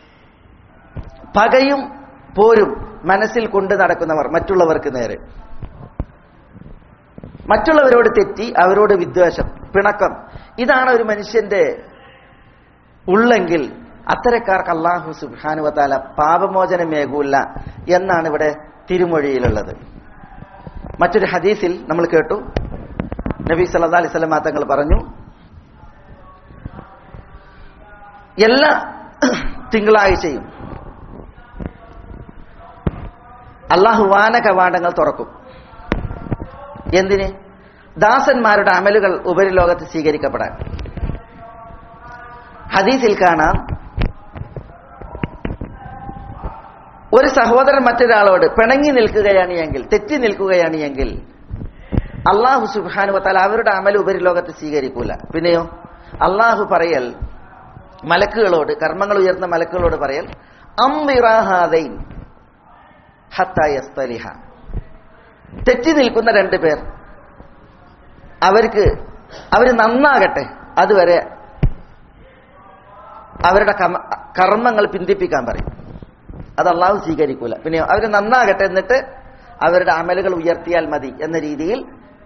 പകയും പോരും മനസ്സിൽ കൊണ്ട് നടക്കുന്നവർ മറ്റുള്ളവർക്ക് നേരെ മറ്റുള്ളവരോട് തെറ്റി അവരോട് വിദ്വേഷം പിണക്കം ഇതാണ് ഒരു മനുഷ്യന്റെ ഉള്ളെങ്കിൽ അത്തരക്കാർക്ക് അള്ളാഹു സുബാനുവത്താല പാപമോചനമേകൂല്ല എന്നാണ് ഇവിടെ തിരുമൊഴിയിലുള്ളത് മറ്റൊരു ഹദീസിൽ നമ്മൾ കേട്ടു നബി സല്ലാ അലൈഹി സ്വലമാ തങ്ങൾ പറഞ്ഞു എല്ലാ തിങ്കളാഴ്ചയും അള്ളാഹു വാന കവാടങ്ങൾ തുറക്കും എന്തിന് ദാസന്മാരുടെ അമലുകൾ ഉപരിലോകത്ത് സ്വീകരിക്കപ്പെടാൻ ഹദീസിൽ കാണാം ഒരു സഹോദരൻ മറ്റൊരാളോട് പിണങ്ങി നിൽക്കുകയാണ് എങ്കിൽ തെറ്റി നിൽക്കുകയാണ് എങ്കിൽ അള്ളാഹു സുബാനുവത്താൽ അവരുടെ അമൽ ഉപരിലോകത്ത് സ്വീകരിക്കൂല പിന്നെയോ അള്ളാഹു പറയൽ മലക്കുകളോട് കർമ്മങ്ങൾ ഉയർന്ന മലക്കുകളോട് പറയൽ അംവിറാഹാദൈൻ ഹത്തായസ്തലിഹ തെറ്റി നിൽക്കുന്ന രണ്ട് പേർ അവർക്ക് അവർ നന്നാകട്ടെ അതുവരെ അവരുടെ കർമ്മങ്ങൾ പിന്തിപ്പിക്കാൻ പറയും അത് അള്ളാഹു സ്വീകരിക്കൂല പിന്നെ അവർ നന്നാകട്ടെ എന്നിട്ട് അവരുടെ അമലുകൾ ഉയർത്തിയാൽ മതി എന്ന രീതിയിൽ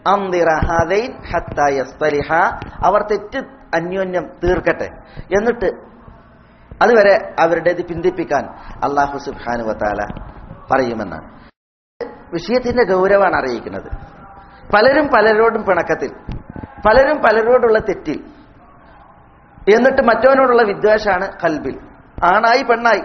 അവർ തെറ്റ് അന്യോന്യം തീർക്കട്ടെ എന്നിട്ട് അതുവരെ അവരുടേത് പിന്തിപ്പിക്കാൻ അള്ളാഹു സുബാനുവത്താല പറയുമെന്നാണ് വിഷയത്തിന്റെ ഗൗരവമാണ് അറിയിക്കുന്നത് പലരും പലരോടും പിണക്കത്തിൽ പലരും പലരോടുള്ള തെറ്റിൽ എന്നിട്ട് മറ്റവനോടുള്ള വിദ്വേഷമാണ് കൽബിൽ ആണായി പെണ്ണായി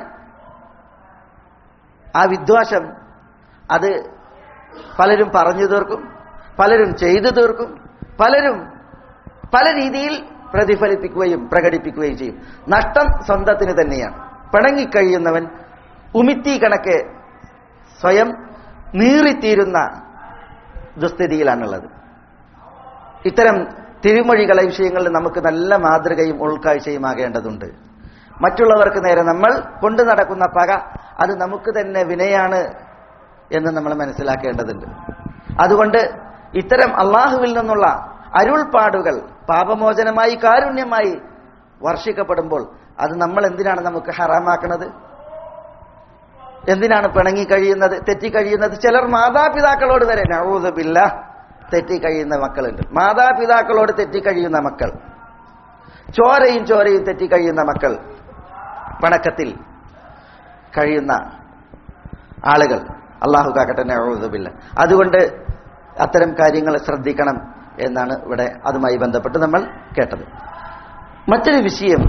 ആ വിദ്വേഷം അത് പലരും പറഞ്ഞു തീർക്കും പലരും ചെയ്തു തീർക്കും പലരും പല രീതിയിൽ പ്രതിഫലിപ്പിക്കുകയും പ്രകടിപ്പിക്കുകയും ചെയ്യും നഷ്ടം സ്വന്തത്തിന് തന്നെയാണ് പിണങ്ങിക്കഴിയുന്നവൻ ഉമിത്തി കണക്കെ സ്വയം നീറിത്തീരുന്ന ദുസ്ഥിതിയിലാണുള്ളത് ഇത്തരം തിരുമൊഴികളെ വിഷയങ്ങളിൽ നമുക്ക് നല്ല മാതൃകയും ഉൾക്കാഴ്ചയും ആകേണ്ടതുണ്ട് മറ്റുള്ളവർക്ക് നേരെ നമ്മൾ കൊണ്ടു നടക്കുന്ന പക അത് നമുക്ക് തന്നെ വിനയാണ് എന്ന് നമ്മൾ മനസ്സിലാക്കേണ്ടതുണ്ട് അതുകൊണ്ട് ഇത്തരം അള്ളാഹുവിൽ നിന്നുള്ള അരുൾപ്പാടുകൾ പാപമോചനമായി കാരുണ്യമായി വർഷിക്കപ്പെടുമ്പോൾ അത് നമ്മൾ എന്തിനാണ് നമുക്ക് ഹറാമാക്കുന്നത് എന്തിനാണ് പിണങ്ങി കഴിയുന്നത് തെറ്റി കഴിയുന്നത് ചിലർ മാതാപിതാക്കളോട് വരെ നവൂതബില്ല തെറ്റി കഴിയുന്ന മക്കളുണ്ട് മാതാപിതാക്കളോട് തെറ്റി കഴിയുന്ന മക്കൾ ചോരയും ചോരയും തെറ്റി കഴിയുന്ന മക്കൾ പണക്കത്തിൽ കഴിയുന്ന ആളുകൾ അള്ളാഹു കാക്കട്ടെ നവൂതബില്ല അതുകൊണ്ട് അത്തരം കാര്യങ്ങൾ ശ്രദ്ധിക്കണം എന്നാണ് ഇവിടെ അതുമായി ബന്ധപ്പെട്ട് നമ്മൾ കേട്ടത് മറ്റൊരു വിഷയം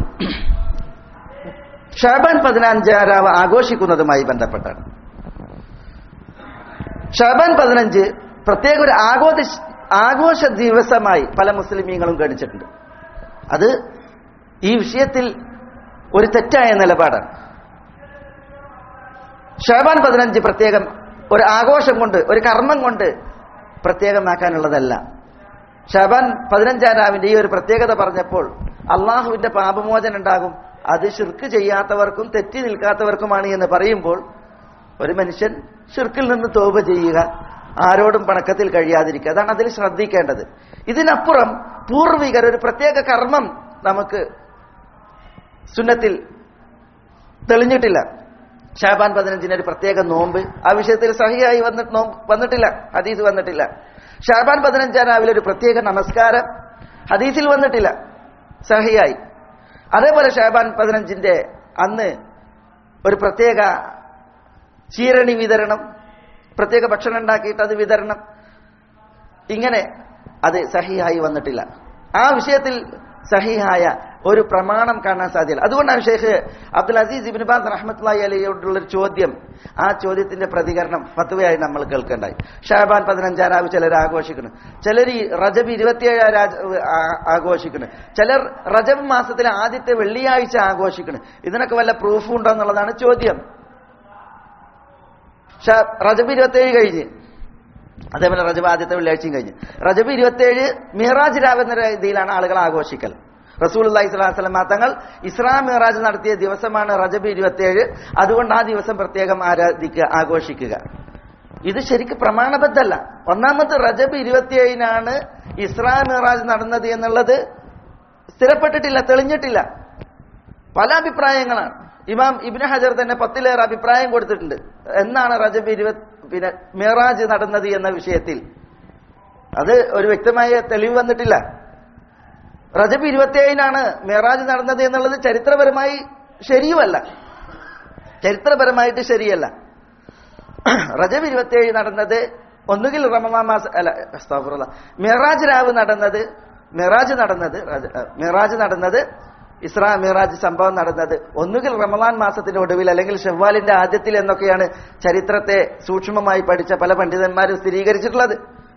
ഷാബാൻ പതിനഞ്ചാരാവ് ആഘോഷിക്കുന്നതുമായി ബന്ധപ്പെട്ടാണ് ഷാബാൻ പതിനഞ്ച് പ്രത്യേക ഒരു ആഘോഷ ആഘോഷ ദിവസമായി പല മുസ്ലിമീങ്ങളും ഗണിച്ചിട്ടുണ്ട് അത് ഈ വിഷയത്തിൽ ഒരു തെറ്റായ നിലപാടാണ് ഷാബാൻ പതിനഞ്ച് പ്രത്യേകം ഒരു ആഘോഷം കൊണ്ട് ഒരു കർമ്മം കൊണ്ട് പ്രത്യേകമാക്കാനുള്ളതല്ല ഷാബാൻ പതിനഞ്ചാം രാവിന്റെ ഈ ഒരു പ്രത്യേകത പറഞ്ഞപ്പോൾ അള്ളാഹുവിന്റെ പാപമോചനം ഉണ്ടാകും അത് ഷിർക്ക് ചെയ്യാത്തവർക്കും തെറ്റി നിൽക്കാത്തവർക്കുമാണ് എന്ന് പറയുമ്പോൾ ഒരു മനുഷ്യൻ ഷിർക്കിൽ നിന്ന് തോപ ചെയ്യുക ആരോടും പണക്കത്തിൽ കഴിയാതിരിക്കുക അതാണ് അതിൽ ശ്രദ്ധിക്കേണ്ടത് ഇതിനപ്പുറം പൂർവികർ ഒരു പ്രത്യേക കർമ്മം നമുക്ക് സുന്നത്തിൽ തെളിഞ്ഞിട്ടില്ല ഷാബാൻ പതിനഞ്ചിന് ഒരു പ്രത്യേക നോമ്പ് ആ വിഷയത്തിൽ സഹിയായി വന്നിട്ട് നോമ്പ് വന്നിട്ടില്ല ഹദീസ് വന്നിട്ടില്ല ഷാബാൻ പതിനഞ്ചാം രാവിലെ ഒരു പ്രത്യേക നമസ്കാരം ഹദീസിൽ വന്നിട്ടില്ല സഹിയായി അതേപോലെ ഷാബാൻ പതിനഞ്ചിന്റെ അന്ന് ഒരു പ്രത്യേക ചീരണി വിതരണം പ്രത്യേക ഭക്ഷണം ഉണ്ടാക്കിയിട്ട് അത് വിതരണം ഇങ്ങനെ അത് സഹിയായി വന്നിട്ടില്ല ആ വിഷയത്തിൽ സഹിഹായ ഒരു പ്രമാണം കാണാൻ സാധ്യത അതുകൊണ്ടാണ് Sheikh Abdul Aziz Ibn Baz റഹ്മത്തുള്ളി അലിയോടുള്ള ഒരു ചോദ്യം ആ ചോദ്യത്തിന്റെ പ്രതികരണം ഫത്വയായി നമ്മൾ കേൾക്കേണ്ടായി ഷാബാൻ പതിനഞ്ചാരാവ് ചിലർ ആഘോഷിക്കുന്നു ചിലർ ഈ റജബ് ഇരുപത്തിയേഴ് ആഘോഷിക്കുന്നു ചിലർ റജബ് മാസത്തിലെ ആദ്യത്തെ വെള്ളിയാഴ്ച ആഘോഷിക്കുന്നു ഇതിനൊക്കെ വല്ല പ്രൂഫും ഉണ്ടോ എന്നുള്ളതാണ് ചോദ്യം റജബ് ഇരുപത്തിയേഴ് കഴിഞ്ഞ് അതേപോലെ റജബ് ആദ്യത്തെ വെള്ളിയാഴ്ചയും കഴിഞ്ഞ് റജബ് ഇരുപത്തിയേഴ് മിഹറാജ് രാവ് എന്ന രീതിയിലാണ് ആളുകൾ ആഘോഷിക്കൽ റസൂൽ അള്ളഹി സ്വലാസ്ലമ തങ്ങൾ ഇസ്ലാം മിഹറാജ് നടത്തിയ ദിവസമാണ് റജബ് ഇരുപത്തിയേഴ് അതുകൊണ്ട് ആ ദിവസം പ്രത്യേകം ആരാധിക്കുക ആഘോഷിക്കുക ഇത് ശരിക്ക് പ്രമാണബദ്ധല്ല ഒന്നാമത്തെ റജബ് ഇരുപത്തിയേഴിനാണ് ഇസ്രാ മിറാജ് നടന്നത് എന്നുള്ളത് സ്ഥിരപ്പെട്ടിട്ടില്ല തെളിഞ്ഞിട്ടില്ല പല അഭിപ്രായങ്ങളാണ് ഇമാം ഇബ്നു ഹജർ തന്നെ പത്തിലേറെ അഭിപ്രായം കൊടുത്തിട്ടുണ്ട് എന്നാണ് റജബ് ഇരുപത് പിന്നെ മിറാജ് നടന്നത് എന്ന വിഷയത്തിൽ അത് ഒരു വ്യക്തമായ തെളിവ് വന്നിട്ടില്ല റജബ് ഇരുപത്തിയേഴിനാണ് മിറാജ് നടന്നത് എന്നുള്ളത് ചരിത്രപരമായി ശരിയുമല്ല ചരിത്രപരമായിട്ട് ശരിയല്ല റജബ് ഇരുപത്തിയേഴ് നടന്നത് ഒന്നുകിൽ റമദാൻ മാസ അല്ല അസ്താഫുറല്ല മിറാജ് രാവ് നടന്നത് മിറാജ് നടന്നത് റജ- അഹ് മിറാജ് നടന്നത് ഇസ്രാ മിറാജ് സംഭവം നടന്നത് ഒന്നുകിൽ റമദാൻ മാസത്തിന്റെ ഒടുവിൽ അല്ലെങ്കിൽ ഷവ്വാലിന്റെ ആദ്യത്തിൽ എന്നൊക്കെയാണ് ചരിത്രത്തെ സൂക്ഷ്മമായി പഠിച്ച പല പണ്ഡിതന്മാരും സ്ഥിരീകരിച്ചിട്ടുള്ളത്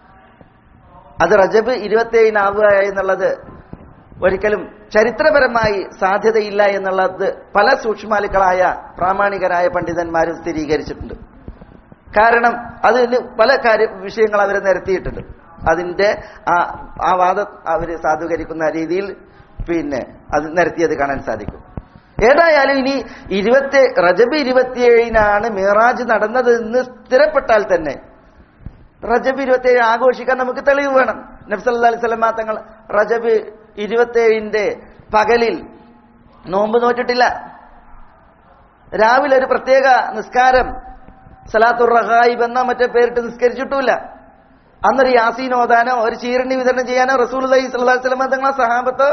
അത് റജബ് ഇരുപത്തിയേഴിനാവുക എന്നുള്ളത് ഒരിക്കലും ചരിത്രപരമായി സാധ്യതയില്ല എന്നുള്ളത് പല സൂക്ഷ്മാലുക്കളായ പ്രാമാണികരായ പണ്ഡിതന്മാരും സ്ഥിരീകരിച്ചിട്ടുണ്ട് കാരണം അതിന് പല കാര്യ വിഷയങ്ങൾ അവർ നിരത്തിയിട്ടുണ്ട് അതിന്റെ ആ ആ വാദം അവർ സാധൂകരിക്കുന്ന രീതിയിൽ പിന്നെ അത് നിരത്തിയത് കാണാൻ സാധിക്കും ഏതായാലും ഇനി ഇരുപത്തി റജബ് ഇരുപത്തിയേഴിനാണ് മിറാജ് നടന്നത് എന്ന് സ്ഥിരപ്പെട്ടാൽ തന്നെ റജബ് ഇരുപത്തിയേഴ് ആഘോഷിക്കാൻ നമുക്ക് തെളിവ് വേണം നബ്സല്ലാ അലൈഹി സ്വലമാ തങ്ങൾ റജബ് ഇരുപത്തിയേഴിന്റെ പകലിൽ നോമ്പ് നോറ്റിട്ടില്ല രാവിലെ ഒരു പ്രത്യേക നിസ്കാരം സലാത്തുർ റഹായിബ് എന്ന മറ്റേ പേരിട്ട് നിസ്കരിച്ചിട്ടുമില്ല അന്നൊരു യാസീൻ ഓതാനോ ഒരു ചീരണി വിതരണം ചെയ്യാനോ റസൂൽ അലൈഹി സ്വലാ സ്വലമ തങ്ങളെ സഹാബത്ത്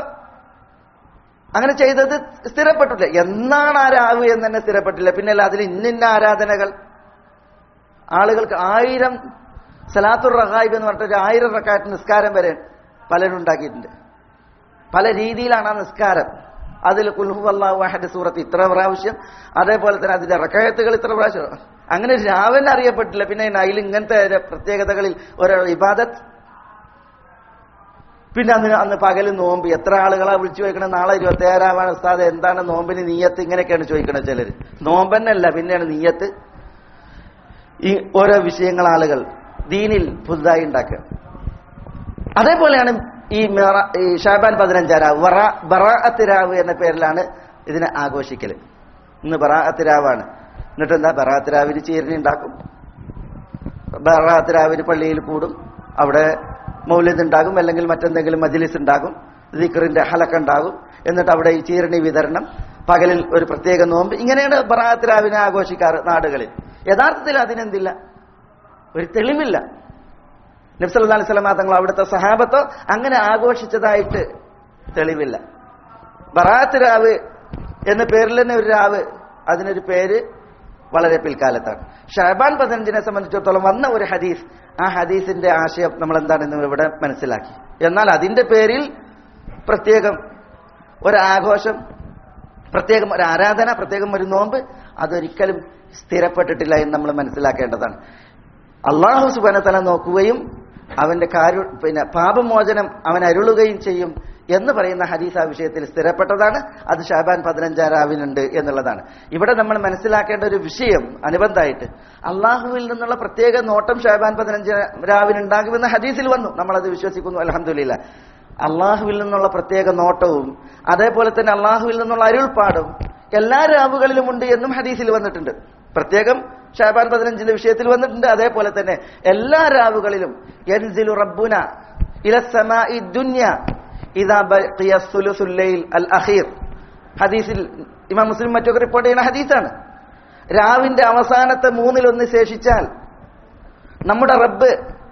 അങ്ങനെ ചെയ്തത് സ്ഥിരപ്പെട്ടില്ല എന്നാണ് ആ രാവ് എന്ന് തന്നെ സ്ഥിരപ്പെട്ടില്ല പിന്നെ അല്ല അതിൽ ഇന്നിന്ന ആരാധനകൾ ആളുകൾക്ക് ആയിരം സലാത്തുർ റഹായിബ് എന്ന് പറഞ്ഞിട്ട് ഒരു ആയിരം റക്കാറ്റ് നിസ്കാരം വരെ പലരും ഉണ്ടാക്കിയിട്ടുണ്ട് പല രീതിയിലാണ് ആ നിസ്കാരം അതിൽ കുൽഹു അള്ളാഹു അഹദ് സൂറത്ത് ഇത്ര പ്രാവശ്യം അതേപോലെ തന്നെ അതിന്റെ റക്കയത്തുകൾ ഇത്ര പ്രാവശ്യം അങ്ങനെ രാവൻ അറിയപ്പെട്ടില്ല പിന്നെ അതിൽ ഇങ്ങനത്തെ ഒരു പ്രത്യേകതകളിൽ ഒരു ഇബാദത്ത് പിന്നെ അന്ന് അന്ന് പകല് നോമ്പ് എത്ര ആളുകളാ വിളിച്ചു ചോദിക്കണം നാളെ ഇരുപത്തി ഏഴാവാണ് ഉസ്താദ് എന്താണ് നോമ്പിന് നീയത്ത് ഇങ്ങനെയൊക്കെയാണ് ചോദിക്കണത് ചിലര് നോമ്പന്നല്ല പിന്നെയാണ് നീയത്ത് ഈ ഓരോ വിഷയങ്ങൾ ആളുകൾ ദീനിൽ പുതുതായി ഉണ്ടാക്കുക അതേപോലെയാണ് ഈ മിറ- ഈ ഷാബാൻ പതിനഞ്ചാരാവ് വറ ബറാഅത്തിരാവ് എന്ന പേരിലാണ് ഇതിനെ ആഘോഷിക്കൽ ഇന്ന് ബറാഅത്തിരാവാണ് എന്നിട്ട് എന്താ ബറാഅത്തിരാവിന് ചീരണി ഉണ്ടാക്കും ബറാഅത്തിരാവിന് പള്ളിയിൽ കൂടും അവിടെ മൗലിദ് ഉണ്ടാകും അല്ലെങ്കിൽ മറ്റെന്തെങ്കിലും മജ്ലിസ് ഉണ്ടാകും ദിക്റിന്റെ ഹലക്ക ഉണ്ടാകും എന്നിട്ട് അവിടെ ഈ ചീരണി വിതരണം പകലിൽ ഒരു പ്രത്യേക നോമ്പ് ഇങ്ങനെയാണ് ബറാഅത്തിരാവിനെ ആഘോഷിക്കാറ് നാടുകളിൽ യഥാർത്ഥത്തിൽ അതിനെന്തില്ല ഒരു തെളിവില്ല നബ്സല്ലാ അലൈഹി സ്വലമാ തങ്ങൾ അവിടുത്തെ സഹാബത്തോ അങ്ങനെ ആഘോഷിച്ചതായിട്ട് തെളിവില്ല ബറാത്ത് രാവ് എന്ന പേരിൽ തന്നെ ഒരു രാവ് അതിനൊരു പേര് വളരെ പിൽക്കാലത്താണ് ഷഹബാൻ പതിനഞ്ചിനെ സംബന്ധിച്ചിടത്തോളം വന്ന ഒരു ഹദീസ് ആ ഹദീസിന്റെ ആശയം നമ്മൾ എന്താണെന്ന് ഇവിടെ മനസ്സിലാക്കി എന്നാൽ അതിന്റെ പേരിൽ പ്രത്യേകം ഒരു ആഘോഷം പ്രത്യേകം ഒരു ആരാധന പ്രത്യേകം ഒരു നോമ്പ് അതൊരിക്കലും സ്ഥിരപ്പെട്ടിട്ടില്ല എന്ന് നമ്മൾ മനസ്സിലാക്കേണ്ടതാണ് അള്ളാഹു സുബനത്തല നോക്കുകയും അവന്റെ കാരു പിന്നെ പാപമോചനം അവൻ അരുളുകയും ചെയ്യും എന്ന് പറയുന്ന ഹദീസ് ആ വിഷയത്തിൽ സ്ഥിരപ്പെട്ടതാണ് അത് ഷാബാൻ പതിനഞ്ചാം രാവിനുണ്ട് എന്നുള്ളതാണ് ഇവിടെ നമ്മൾ മനസ്സിലാക്കേണ്ട ഒരു വിഷയം അനുബന്ധമായിട്ട് അള്ളാഹുവിൽ നിന്നുള്ള പ്രത്യേക നോട്ടം ഷാബാൻ പതിനഞ്ച് രാവിനുണ്ടാകുമെന്ന് ഹദീസിൽ വന്നു നമ്മളത് വിശ്വസിക്കുന്നു അലഹമില്ല അള്ളാഹുവിൽ നിന്നുള്ള പ്രത്യേക നോട്ടവും അതേപോലെ തന്നെ അള്ളാഹുവിൽ നിന്നുള്ള അരുൾപ്പാടും എല്ലാ രാവുകളിലും ഉണ്ട് എന്നും ഹദീസിൽ വന്നിട്ടുണ്ട് പ്രത്യേകം ഷാബാൻ പതിനഞ്ചിന്റെ വിഷയത്തിൽ വന്നിട്ടുണ്ട് അതേപോലെ തന്നെ എല്ലാ രാവുകളിലും യൻസിലു റബ്ബുന ഇലസമായി ദുന്യ ഇദാ ബഖിയ സുലുസുൽ ലൈൽ അൽ അഖീർ ഹദീസിൽ ഇമാം മുസ്ലിം മറ്റൊക്കെ റിപ്പോർട്ട് ചെയ്യുന്ന ഹദീസാണ് രാവിന്റെ അവസാനത്തെ മൂന്നിലൊന്ന് ശേഷിച്ചാൽ നമ്മുടെ റബ്ബ്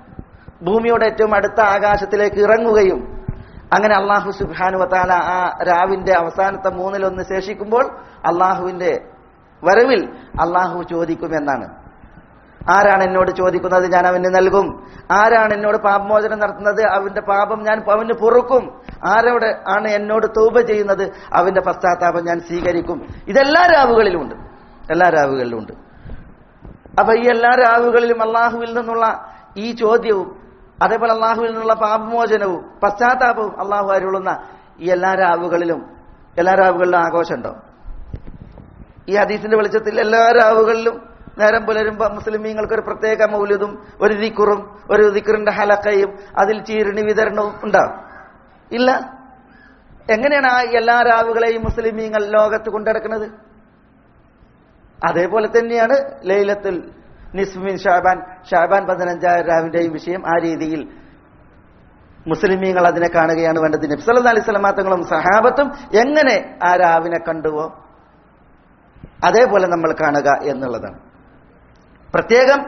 ഭൂമിയുടെ ഏറ്റവും അടുത്ത ആകാശത്തിലേക്ക് ഇറങ്ങുകയും അങ്ങനെ അള്ളാഹു സുബാനു വത്താല ആ രാവിന്റെ അവസാനത്തെ മൂന്നിലൊന്ന് ശേഷിക്കുമ്പോൾ അള്ളാഹുവിന്റെ വരവിൽ അള്ളാഹു ചോദിക്കുമെന്നാണ് ആരാണ് എന്നോട് ചോദിക്കുന്നത് ഞാൻ അവന് നൽകും ആരാണ് എന്നോട് പാപമോചനം നടത്തുന്നത് അവന്റെ പാപം ഞാൻ അവന് പൊറുക്കും ആരോട് ആണ് എന്നോട് തൗബ ചെയ്യുന്നത് അവന്റെ പശ്ചാത്താപം ഞാൻ സ്വീകരിക്കും ഇതെല്ലാ രാവുകളിലും ഉണ്ട് എല്ലാ രാവുകളിലും ഉണ്ട് അപ്പൊ ഈ എല്ലാ രാവുകളിലും അള്ളാഹുവിൽ നിന്നുള്ള ഈ ചോദ്യവും അതേപോലെ അള്ളാഹുവിൽ നിന്നുള്ള പാപമോചനവും പശ്ചാത്താപവും അള്ളാഹു അരുളുന്ന ഈ എല്ലാ രാവുകളിലും എല്ലാ രാവുകളിലും ആഘോഷമുണ്ടോ ഈ ഹദീസിന്റെ വെളിച്ചത്തിൽ എല്ലാ രാവുകളിലും നേരം പുലരുമ്പോ മുസ്ലിമീങ്ങൾക്ക് ഒരു പ്രത്യേക മൗല്യതും ഒരു ദിക്കുറും ഒരു ദിക്കുറിന്റെ ഹലക്കയും അതിൽ ചീരണി വിതരണവും ഉണ്ടാവും ഇല്ല എങ്ങനെയാണ് ആ എല്ലാ രാവുകളെയും മുസ്ലിമീങ്ങൾ ലോകത്ത് കൊണ്ടുനടക്കുന്നത് അതേപോലെ തന്നെയാണ് ലൈലത്തുൽ നിസ്മിൻ ഷാബാൻ ഷാബാൻ പതിനഞ്ചാം രാവിന്റെയും വിഷയം ആ രീതിയിൽ മുസ്ലിമീങ്ങൾ അതിനെ കാണുകയാണ് വേണ്ടത് നബ്സല്ലാ അലൈഹി സ്വലമാങ്ങളും സഹാബത്തും എങ്ങനെ ആ രാവിനെ കണ്ടുവോ അതേപോലെ നമ്മൾ കാണുക എന്നുള്ളതാണ് പ്രത്യേകം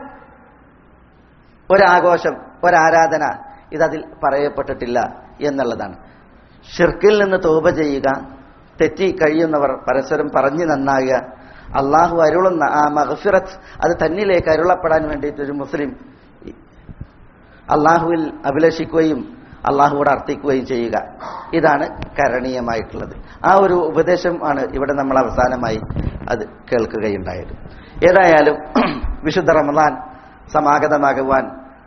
ഒരാഘോഷം ഒരാരാധന ഇതതിൽ പറയപ്പെട്ടിട്ടില്ല എന്നുള്ളതാണ് ഷിർക്കിൽ നിന്ന് തോപ ചെയ്യുക തെറ്റി കഴിയുന്നവർ പരസ്പരം പറഞ്ഞു നന്നാകുക അള്ളാഹു അരുളുന്ന ആ മഹഫിറത്ത് അത് തന്നിലേക്ക് അരുളപ്പെടാൻ വേണ്ടിയിട്ട് ഒരു മുസ്ലിം അള്ളാഹുവിൽ അഭിലഷിക്കുകയും അള്ളാഹുവോട് അർത്ഥിക്കുകയും ചെയ്യുക ഇതാണ് കരണീയമായിട്ടുള്ളത് ആ ഒരു ഉപദേശം ആണ് ഇവിടെ നമ്മൾ അവസാനമായി അത് കേൾക്കുകയുണ്ടായത് ഏതായാലും വിശുദ്ധ റമദാൻ സമാഗതമാകുവാൻ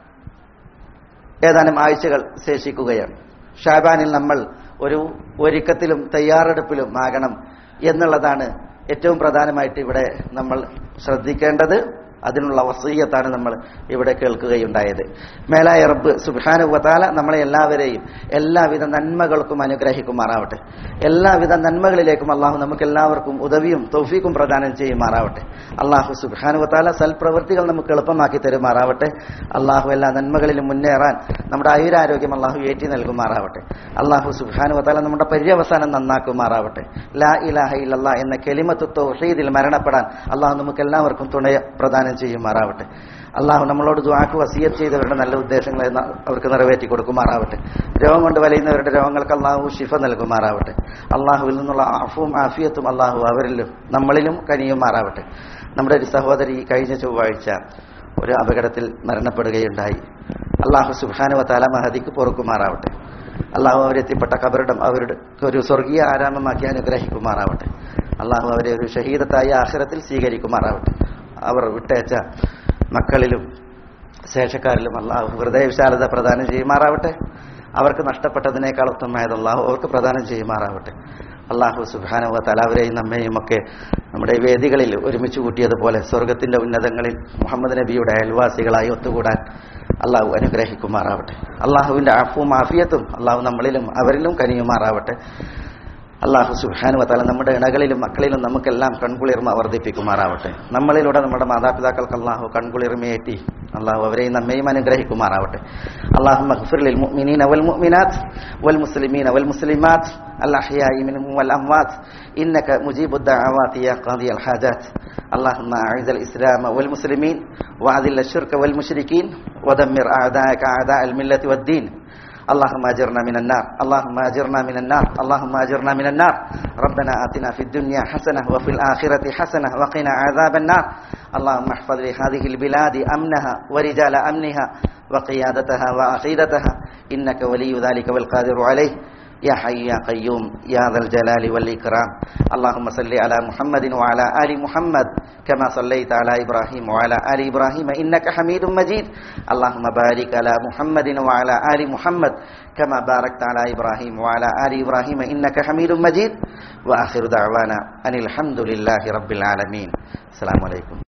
ഏതാനും ആഴ്ചകൾ ശേഷിക്കുകയാണ് ഷാബാനിൽ നമ്മൾ ഒരു ഒരുക്കത്തിലും തയ്യാറെടുപ്പിലും ആകണം എന്നുള്ളതാണ് ഏറ്റവും പ്രധാനമായിട്ട് ഇവിടെ നമ്മൾ ശ്രദ്ധിക്കേണ്ടത് അതിനുള്ള വസീയത്താണ് നമ്മൾ ഇവിടെ കേൾക്കുകയുണ്ടായത് മേലായ റബ്ബ് സുബാനുവതാല നമ്മളെ എല്ലാവരെയും എല്ലാവിധ നന്മകൾക്കും അനുഗ്രഹിക്കുമാറാവട്ടെ എല്ലാവിധ നന്മകളിലേക്കും അള്ളാഹു നമുക്ക് എല്ലാവർക്കും ഉദവിയും തൗഫീക്കും പ്രദാനം ചെയ്യുമാറാവട്ടെ അള്ളാഹു സുബാനുവതാല സൽപ്രവൃത്തികൾ നമുക്ക് എളുപ്പമാക്കി തരുമാറാവട്ടെ അള്ളാഹു എല്ലാ നന്മകളിലും മുന്നേറാൻ നമ്മുടെ ആയുരാരോഗ്യം അള്ളാഹു ഏറ്റി നൽകുമാറാവട്ടെ അള്ളാഹു സുബാനുവതാല നമ്മുടെ പര്യവസാനം നന്നാക്കുമാറാവട്ടെ ലാ ഇലാഹ ഇല്ലല്ലാ എന്ന കെലിമത്ത് തൗഹീദിൽ മരണപ്പെടാൻ അള്ളാഹു നമുക്ക് എല്ലാവർക്കും തുണ പ്രദാനം ചെയ്യുമാറാവട്ടെ അള്ളാഹു നമ്മളോട് ദുആക്ക് വസീയത്ത് ചെയ്തവരുടെ നല്ല ഉദ്ദേശങ്ങളെ ന- അവർക്ക് നിറവേറ്റി കൊടുക്കുമാറാവട്ടെ രോഗം കൊണ്ട് വലയുന്നവരുടെ രോഗങ്ങൾക്ക് അള്ളാഹു ശിഫ നൽകുമാറാവട്ടെ അള്ളാഹുവിൽ നിന്നുള്ള ആഫും ആഫിയത്തും അള്ളാഹു അവരിലും നമ്മളിലും കനിയുമാറാവട്ടെ നമ്മുടെ ഒരു സഹോദരി കഴിഞ്ഞ ചൊവ്വാഴ്ച ഒരു അപകടത്തിൽ മരണപ്പെടുകയുണ്ടായി അള്ളാഹു സുബാനുവ താല മഹദിക്ക് പൊറുക്കുമാറാവട്ടെ അള്ളാഹു അവരെത്തിപ്പെട്ട കബറിടം അവരുടെ ഒരു സ്വർഗീയ ആരാമമാക്കി അനുഗ്രഹിക്കുമാറാവട്ടെ അള്ളാഹു അവരെ ഒരു ഷഹീദത്തായ ആഖിറത്തിൽ സ്വീകരിക്കുമാറാവട്ടെ അവർ വിട്ടയച്ച മക്കളിലും ശേഷക്കാരിലും അള്ളാഹു ഹൃദയവിശാലത പ്രദാനം ചെയ്യുമാറാവട്ടെ അവർക്ക് നഷ്ടപ്പെട്ടതിനേക്കാൾ ഉത്തമമായത് അള്ളാഹു അവർക്ക് പ്രദാനം ചെയ്യുമാറാവട്ടെ അള്ളാഹു സുബാനുവ തലാവരെയും നമ്മയും ഒക്കെ നമ്മുടെ വേദികളിൽ ഒരുമിച്ച് കൂട്ടിയതുപോലെ സ്വർഗത്തിന്റെ ഉന്നതങ്ങളിൽ മുഹമ്മദ് നബിയുടെ അയൽവാസികളായി ഒത്തുകൂടാൻ അള്ളാഹു അനുഗ്രഹിക്കുമാറാവട്ടെ അള്ളാഹുവിന്റെ ആഫും ആഫിയത്തും അള്ളാഹു നമ്മളിലും അവരിലും കനിയുമാറാവട്ടെ അള്ളാഹു സുഹാനു വത്താല നമ്മുടെ ഇണകളിലും മക്കളിലും നമുക്കെല്ലാം കൺകുളിർമ വർദ്ധിപ്പിക്കുമാറാവട്ടെ നമ്മളിലൂടെ നമ്മുടെ മാതാപിതാക്കൾക്ക് അള്ളാഹു കൺകുളിർമയേറ്റി അള്ളാഹു അവരെയും നമ്മയും അനുഗ്രഹിക്കുമാറാവട്ടെ അള്ളാഹു മഹ്ഫിറിൽ മുഅ്മിനീന വൽ മുഅ്മിനാത്ത് വൽ മുസ്ലിമീന വൽ മുസ്ലിമാത്ത് الأحياء منهم والأموات إنك مجيب الدعوات يا قاضي الحاجات اللهم أعز الإسلام والمسلمين وأذل الشرك والمشركين ودمر أعداءك أعداء الملة والدين اللهم اجرنا من النار اللهم اجرنا من النار اللهم اجرنا من النار ربنا آتنا في الدنيا حسنة وفي الآخرة حسنة وقنا عذاب النار اللهم احفظ لهذه البلاد أمنها ورجال أمنها وقيادتها وعقيدتها إنك ولي ذلك والقادر عليه يا حي يا قيوم يا ذا الجلال والإكرام اللهم صل على محمد وعلى آل محمد كما صليت على إبراهيم وعلى آل إبراهيم إنك حميد مجيد اللهم بارك على محمد وعلى آل محمد كما باركت على إبراهيم وعلى آل إبراهيم إنك حميد مجيد وآخر دعوانا أن الحمد لله رب العالمين السلام عليكم